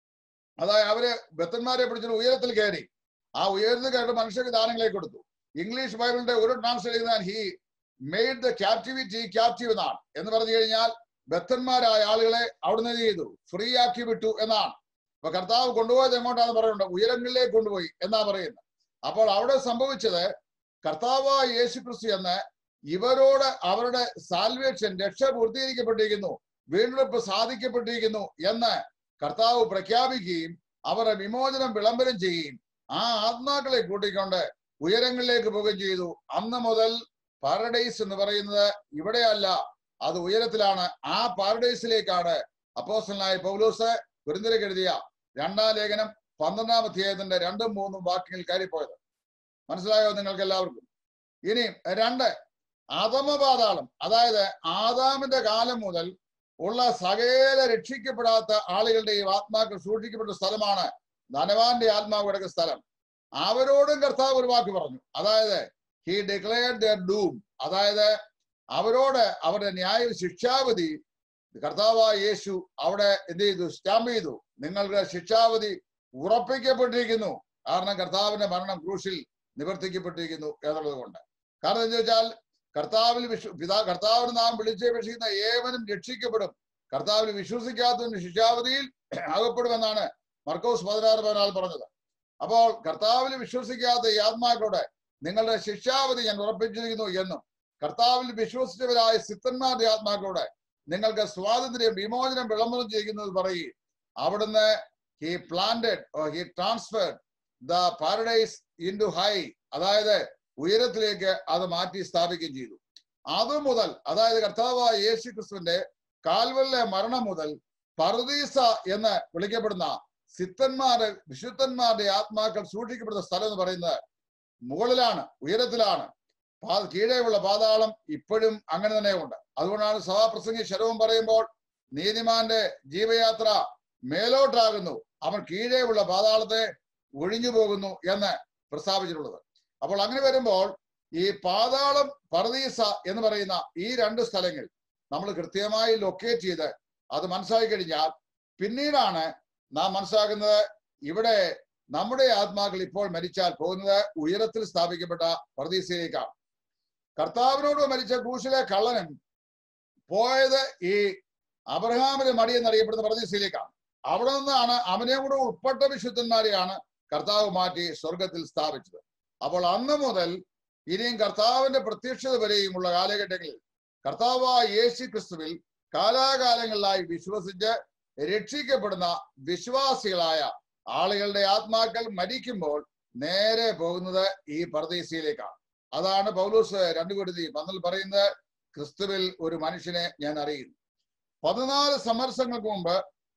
അതായത് അവര് ബത്തന്മാരെ പിടിച്ചിട്ട് ഉയരത്തിൽ കയറി ആ ഉയരത്തിൽ കയറി മനുഷ്യർക്ക് ദാനങ്ങളെ കൊടുത്തു ഇംഗ്ലീഷ് ബൈബിളിന്റെ ഒരു translate he made the captivity captive എന്നാണ് എന്ന് പറഞ്ഞു കഴിഞ്ഞാൽ ബദ്ധന്മാരായ ആളുകളെ അവിടുന്ന് എന്ത് ചെയ്തു ഫ്രീ ആക്കി വിട്ടു എന്നാണ് അപ്പൊ കർത്താവ് കൊണ്ടുപോയത് എങ്ങോട്ടാന്ന് പറയുന്നുണ്ട് ഉയരങ്ങളിലേക്ക് കൊണ്ടുപോയി എന്നാ പറയുന്നത് അപ്പോൾ അവിടെ സംഭവിച്ചത് കർത്താവായ യേശു ക്രിസ്തു എന്ന് ഇവരോട് അവരുടെ സാൽവേഷൻ രക്ഷ പൂർത്തീകരിക്കപ്പെട്ടിരിക്കുന്നു വീണ്ടെടുപ്പ് സാധിക്കപ്പെട്ടിരിക്കുന്നു എന്ന് കർത്താവ് പ്രഖ്യാപിക്കുകയും അവരുടെ വിമോചനം വിളംബരം ചെയ്യുകയും ആ ആത്മാക്കളെ കൂട്ടിക്കൊണ്ട് ഉയരങ്ങളിലേക്ക് പോവുകയും ചെയ്തു അന്ന് മുതൽ പാരഡൈസ് എന്ന് പറയുന്നത് ഇവിടെയല്ല അത് ഉയരത്തിലാണ് ആ പാരഡൈസിലേക്കാണ് അപ്പോസ്റ്റലായ പൗലോസ് കുരുന്തരക്ക് എഴുതിയ രണ്ടാം ലേഖനം പന്ത്രണ്ടാം അധ്യായത്തിന്റെ രണ്ടും മൂന്നും വാക്യങ്ങൾ കയറിപ്പോയത് മനസ്സിലായോ നിങ്ങൾക്ക് എല്ലാവർക്കും ഇനി രണ്ട് അധമപാതാളം അതായത് ആദാമിന്റെ കാലം മുതൽ ഉള്ള സകല രക്ഷിക്കപ്പെടാത്ത ആളുകളുടെയും ആത്മാക്കൾ സൂക്ഷിക്കപ്പെട്ട സ്ഥലമാണ് ധനവാന്റെ ആത്മാവ് കിടക്കുന്ന സ്ഥലം അവരോടും കർത്താവ് ഒരു വാക്ക് പറഞ്ഞു അതായത് ഹി ഡിക്ലെയർഡ് ദർ ഡൂം അതായത് അവരോട് അവരുടെ ന്യായ ശിക്ഷാവധി കർത്താവായ യേശു അവിടെ എന്ത് ചെയ്തു സ്റ്റാമ്പ് ചെയ്തു നിങ്ങളുടെ ശിക്ഷാവധി ഉറപ്പിക്കപ്പെട്ടിരിക്കുന്നു കാരണം കർത്താവിന്റെ മരണം ക്രൂശിൽ നിവർത്തിക്കപ്പെട്ടിരിക്കുന്നു എന്നുള്ളത് കൊണ്ട് കാരണം എന്താ വെച്ചാൽ കർത്താവിൽ വിശ്വ പിതാ കർത്താവിന് നാം വിളിച്ചപേക്ഷിക്കുന്ന ഏവനും രക്ഷിക്കപ്പെടും കർത്താവിൽ വിശ്വസിക്കാത്തവന് ശിക്ഷാവധിയിൽ അകപ്പെടുമെന്നാണ് മർക്കോസ് പതിനാറ് പതിനാല് പറഞ്ഞത് അപ്പോൾ കർത്താവിൽ വിശ്വസിക്കാത്ത ഈ ആത്മാക്കളോട് നിങ്ങളുടെ ശിക്ഷാവധി ഞാൻ ഉറപ്പിച്ചിരിക്കുന്നു എന്നും കർത്താവിൽ വിശ്വസിച്ചവരായ സിദ്ധന്മാരുടെ ആത്മാക്കളോട് നിങ്ങൾക്ക് സ്വാതന്ത്ര്യം വിമോചനം വിളംബരം ചെയ്യുന്നത് പറയുകയും അവിടുന്ന് he planted he transfer the paradise into high അതായത് ഉയരത്തിലേക്ക് അത് മാറ്റി സ്ഥാപിക്കുകയും ചെയ്തു അത് മുതൽ അതായത് കർത്താവായ യേശു ക്രിസ്തുവിന്റെ കാൽവല്ലെ മരണം മുതൽ പർദീസ എന്ന് വിളിക്കപ്പെടുന്ന സിദ്ധന്മാരുടെ വിശുദ്ധന്മാരുടെ ആത്മാക്കൾ സൂക്ഷിക്കപ്പെടുന്ന സ്ഥലം എന്ന് പറയുന്നത് മുകളിലാണ് ഉയരത്തിലാണ് പാ- കീഴെയുള്ള പാതാളം ഇപ്പോഴും അങ്ങനെ തന്നെ ഉണ്ട് അതുകൊണ്ടാണ് സഭാപ്രസംഗി ശരവും പറയുമ്പോൾ നീതിമാന്റെ ജീവയാത്ര മേലോട്ടാകുന്നു അവൻ കീഴെയുള്ള പാതാളത്തെ ഒഴിഞ്ഞു പോകുന്നു എന്ന് പ്രസ്താവിച്ചിട്ടുള്ളത് അപ്പോൾ അങ്ങനെ വരുമ്പോൾ ഈ പാതാളം പർദീസ എന്ന് പറയുന്ന ഈ രണ്ട് സ്ഥലങ്ങൾ നമ്മൾ കൃത്യമായി ലൊക്കേറ്റ് ചെയ്ത് അത് മനസ്സിലാക്കി കഴിഞ്ഞാൽ പിന്നീടാണ് നാം മനസ്സിലാക്കുന്നത് ഇവിടെ നമ്മുടെ ആത്മാക്കൾ ഇപ്പോൾ മരിച്ചാൽ പോകുന്നത് ഉയരത്തിൽ സ്ഥാപിക്കപ്പെട്ട പ്രതീക്ഷയിലേക്കാണ് കർത്താവിനോട് മരിച്ച ക്രൂശിലെ കള്ളനും പോയത് ഈ അബ്രഹാമിന് മടി എന്നറിയപ്പെടുന്ന പ്രതീക്ഷയിലേക്കാണ് അവിടെ നിന്നാണ് അവനെ കൂടെ ഉൾപ്പെട്ട വിശുദ്ധന്മാരെയാണ് കർത്താവ് മാറ്റി സ്വർഗത്തിൽ സ്ഥാപിച്ചത് അപ്പോൾ അന്ന് മുതൽ ഇനിയും കർത്താവിന്റെ പ്രത്യക്ഷത വരെയുമുള്ള കാലഘട്ടങ്ങളിൽ കർത്താവായ യേശു ക്രിസ്തുവിൽ കാലാകാലങ്ങളിലായി വിശ്വസിച്ച് രക്ഷിക്കപ്പെടുന്ന വിശ്വാസികളായ ആളുകളുടെ ആത്മാക്കൾ മരിക്കുമ്പോൾ നേരെ പോകുന്നത് ഈ പർദീസയിലേക്കാണ് അതാണ് പൗലൂസ് രണ്ടു കൊടുത്തി പന്നിൽ പറയുന്നത് ക്രിസ്തുവിൽ ഒരു മനുഷ്യനെ ഞാൻ അറിയുന്നു പതിനാല് സമർസങ്ങൾക്ക് മുമ്പ്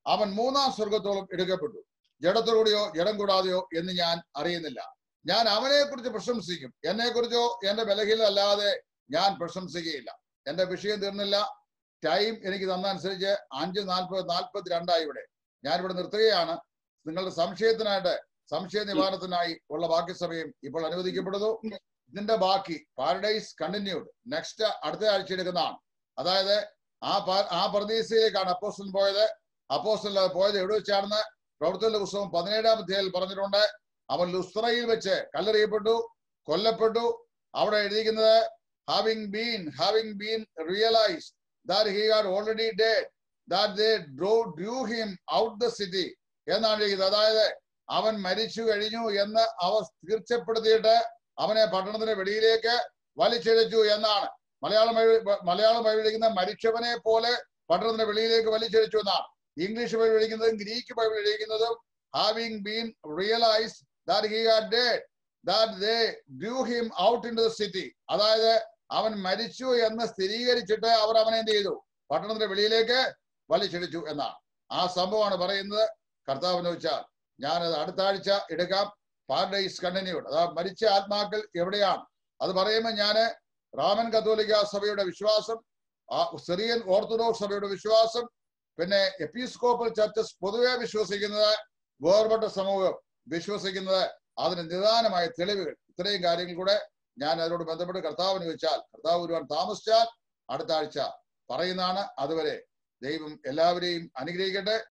അവൻ മൂന്നാം സ്വർഗത്തോളം എടുക്കപ്പെട്ടു ജഡത്തോടെയോ ജഡം കൂടാതെയോ എന്ന് ഞാൻ അറിയുന്നില്ല ഞാൻ അവനെ കുറിച്ച് പ്രശംസിക്കും എന്നെ കുറിച്ചോ എന്റെ ബലഹീന അല്ലാതെ ഞാൻ പ്രശംസിക്കുകയില്ല എന്റെ വിഷയം തീർന്നില്ല ടൈം എനിക്ക് തന്നനുസരിച്ച് അഞ്ച് നാൽപ്പത് നാൽപ്പത്തി രണ്ടായി ഇവിടെ ഞാൻ ഇവിടെ നിർത്തുകയാണ് നിങ്ങളുടെ സംശയത്തിനായിട്ട് സംശയ നിവാരണത്തിനായി ഉള്ള ബാക്കി സമയം ഇപ്പോൾ അനുവദിക്കപ്പെടുന്നു ഇതിന്റെ ബാക്കി പാരഡൈസ് കണ്ടിന്യൂഡ് നെക്സ്റ്റ് അടുത്ത ആഴ്ച എടുക്കുന്നതാണ് അതായത് ആ പാ- ആ പ്രദേശയിലേക്കാണ് അപ്പോസ്റ്റൽ പോയത് അപ്പോസ്റ്റൽ പോയത് എവിടെ വെച്ചാണെന്ന് പ്രവർത്തന പുസ്തകം പതിനേഴാം അധ്യായത്തിൽ പറഞ്ഞിട്ടുണ്ട് അവൻ ലുസ്ത്രയിൽ വെച്ച് കല്ലെറിയപ്പെട്ടു കൊല്ലപ്പെട്ടു അവിടെ എഴുതിയിരിക്കുന്നത് having been having been realise that he had already dead that they drove drew him out the city എന്നാണ് എഴുതിയത് അതായത് അവൻ മരിച്ചു കഴിഞ്ഞു എന്ന് അവർ തീർച്ചപ്പെടുത്തിയിട്ട് അവനെ പട്ടണത്തിന്റെ വെളിയിലേക്ക് വലിച്ചിഴച്ചു എന്നാണ് മലയാളം ബൈബിൾ- മലയാളം ബൈബിൾ എഴുതിക്കുന്ന മരിച്ചവനെ പോലെ പട്ടണത്തിന്റെ വെളിയിലേക്ക് വലിച്ചിഴച്ചു എന്നാണ് ഇംഗ്ലീഷ് ബൈബിൾ എഴുതിക്കുന്നതും ഗ്രീക്ക് ബൈബിൾ എഴുതിക്കുന്നതും having been realise that he had dead that they drew him out into the city അതായത് അവൻ മരിച്ചു എന്ന് സ്ഥിരീകരിച്ചിട്ട് അവർ അവനെ എന്ത് ചെയ്തു പട്ടണത്തിന്റെ വെളിയിലേക്ക് വലിച്ചിടിച്ചു എന്നാണ് ആ സംഭവമാണ് പറയുന്നത് കർത്താവിന് വെച്ചാൽ ഞാനത് അടുത്ത ആഴ്ച എടുക്കാം പാരഡൈസ് കണ്ടിന്യൂഡ് അതാ മരിച്ച ആത്മാക്കൾ എവിടെയാണ് അത് പറയുമ്പോൾ ഞാന് റാമൻ കത്തോലിക്ക സഭയുടെ വിശ്വാസം ആ സിറിയൻ ഓർത്തഡോക്സ് സഭയുടെ വിശ്വാസം പിന്നെ എപ്പിസ്കോപ്പൽ ചർച്ചസ് പൊതുവെ വിശ്വസിക്കുന്നത് വേർപെട്ട സമൂഹം വിശ്വസിക്കുന്നത് അതിന് നിദാനമായ തെളിവുകൾ ഇത്രയും കാര്യങ്ങൾ കൂടെ ഞാൻ അതിനോട് ബന്ധപ്പെട്ട് കർത്താവിന് വെച്ചാൽ കർത്താവ് വരുവാൻ താമസിച്ചാൽ അടുത്ത ആഴ്ച പറയുന്നതാണ് അതുവരെ ദൈവം എല്ലാവരെയും അനുഗ്രഹിക്കട്ടെ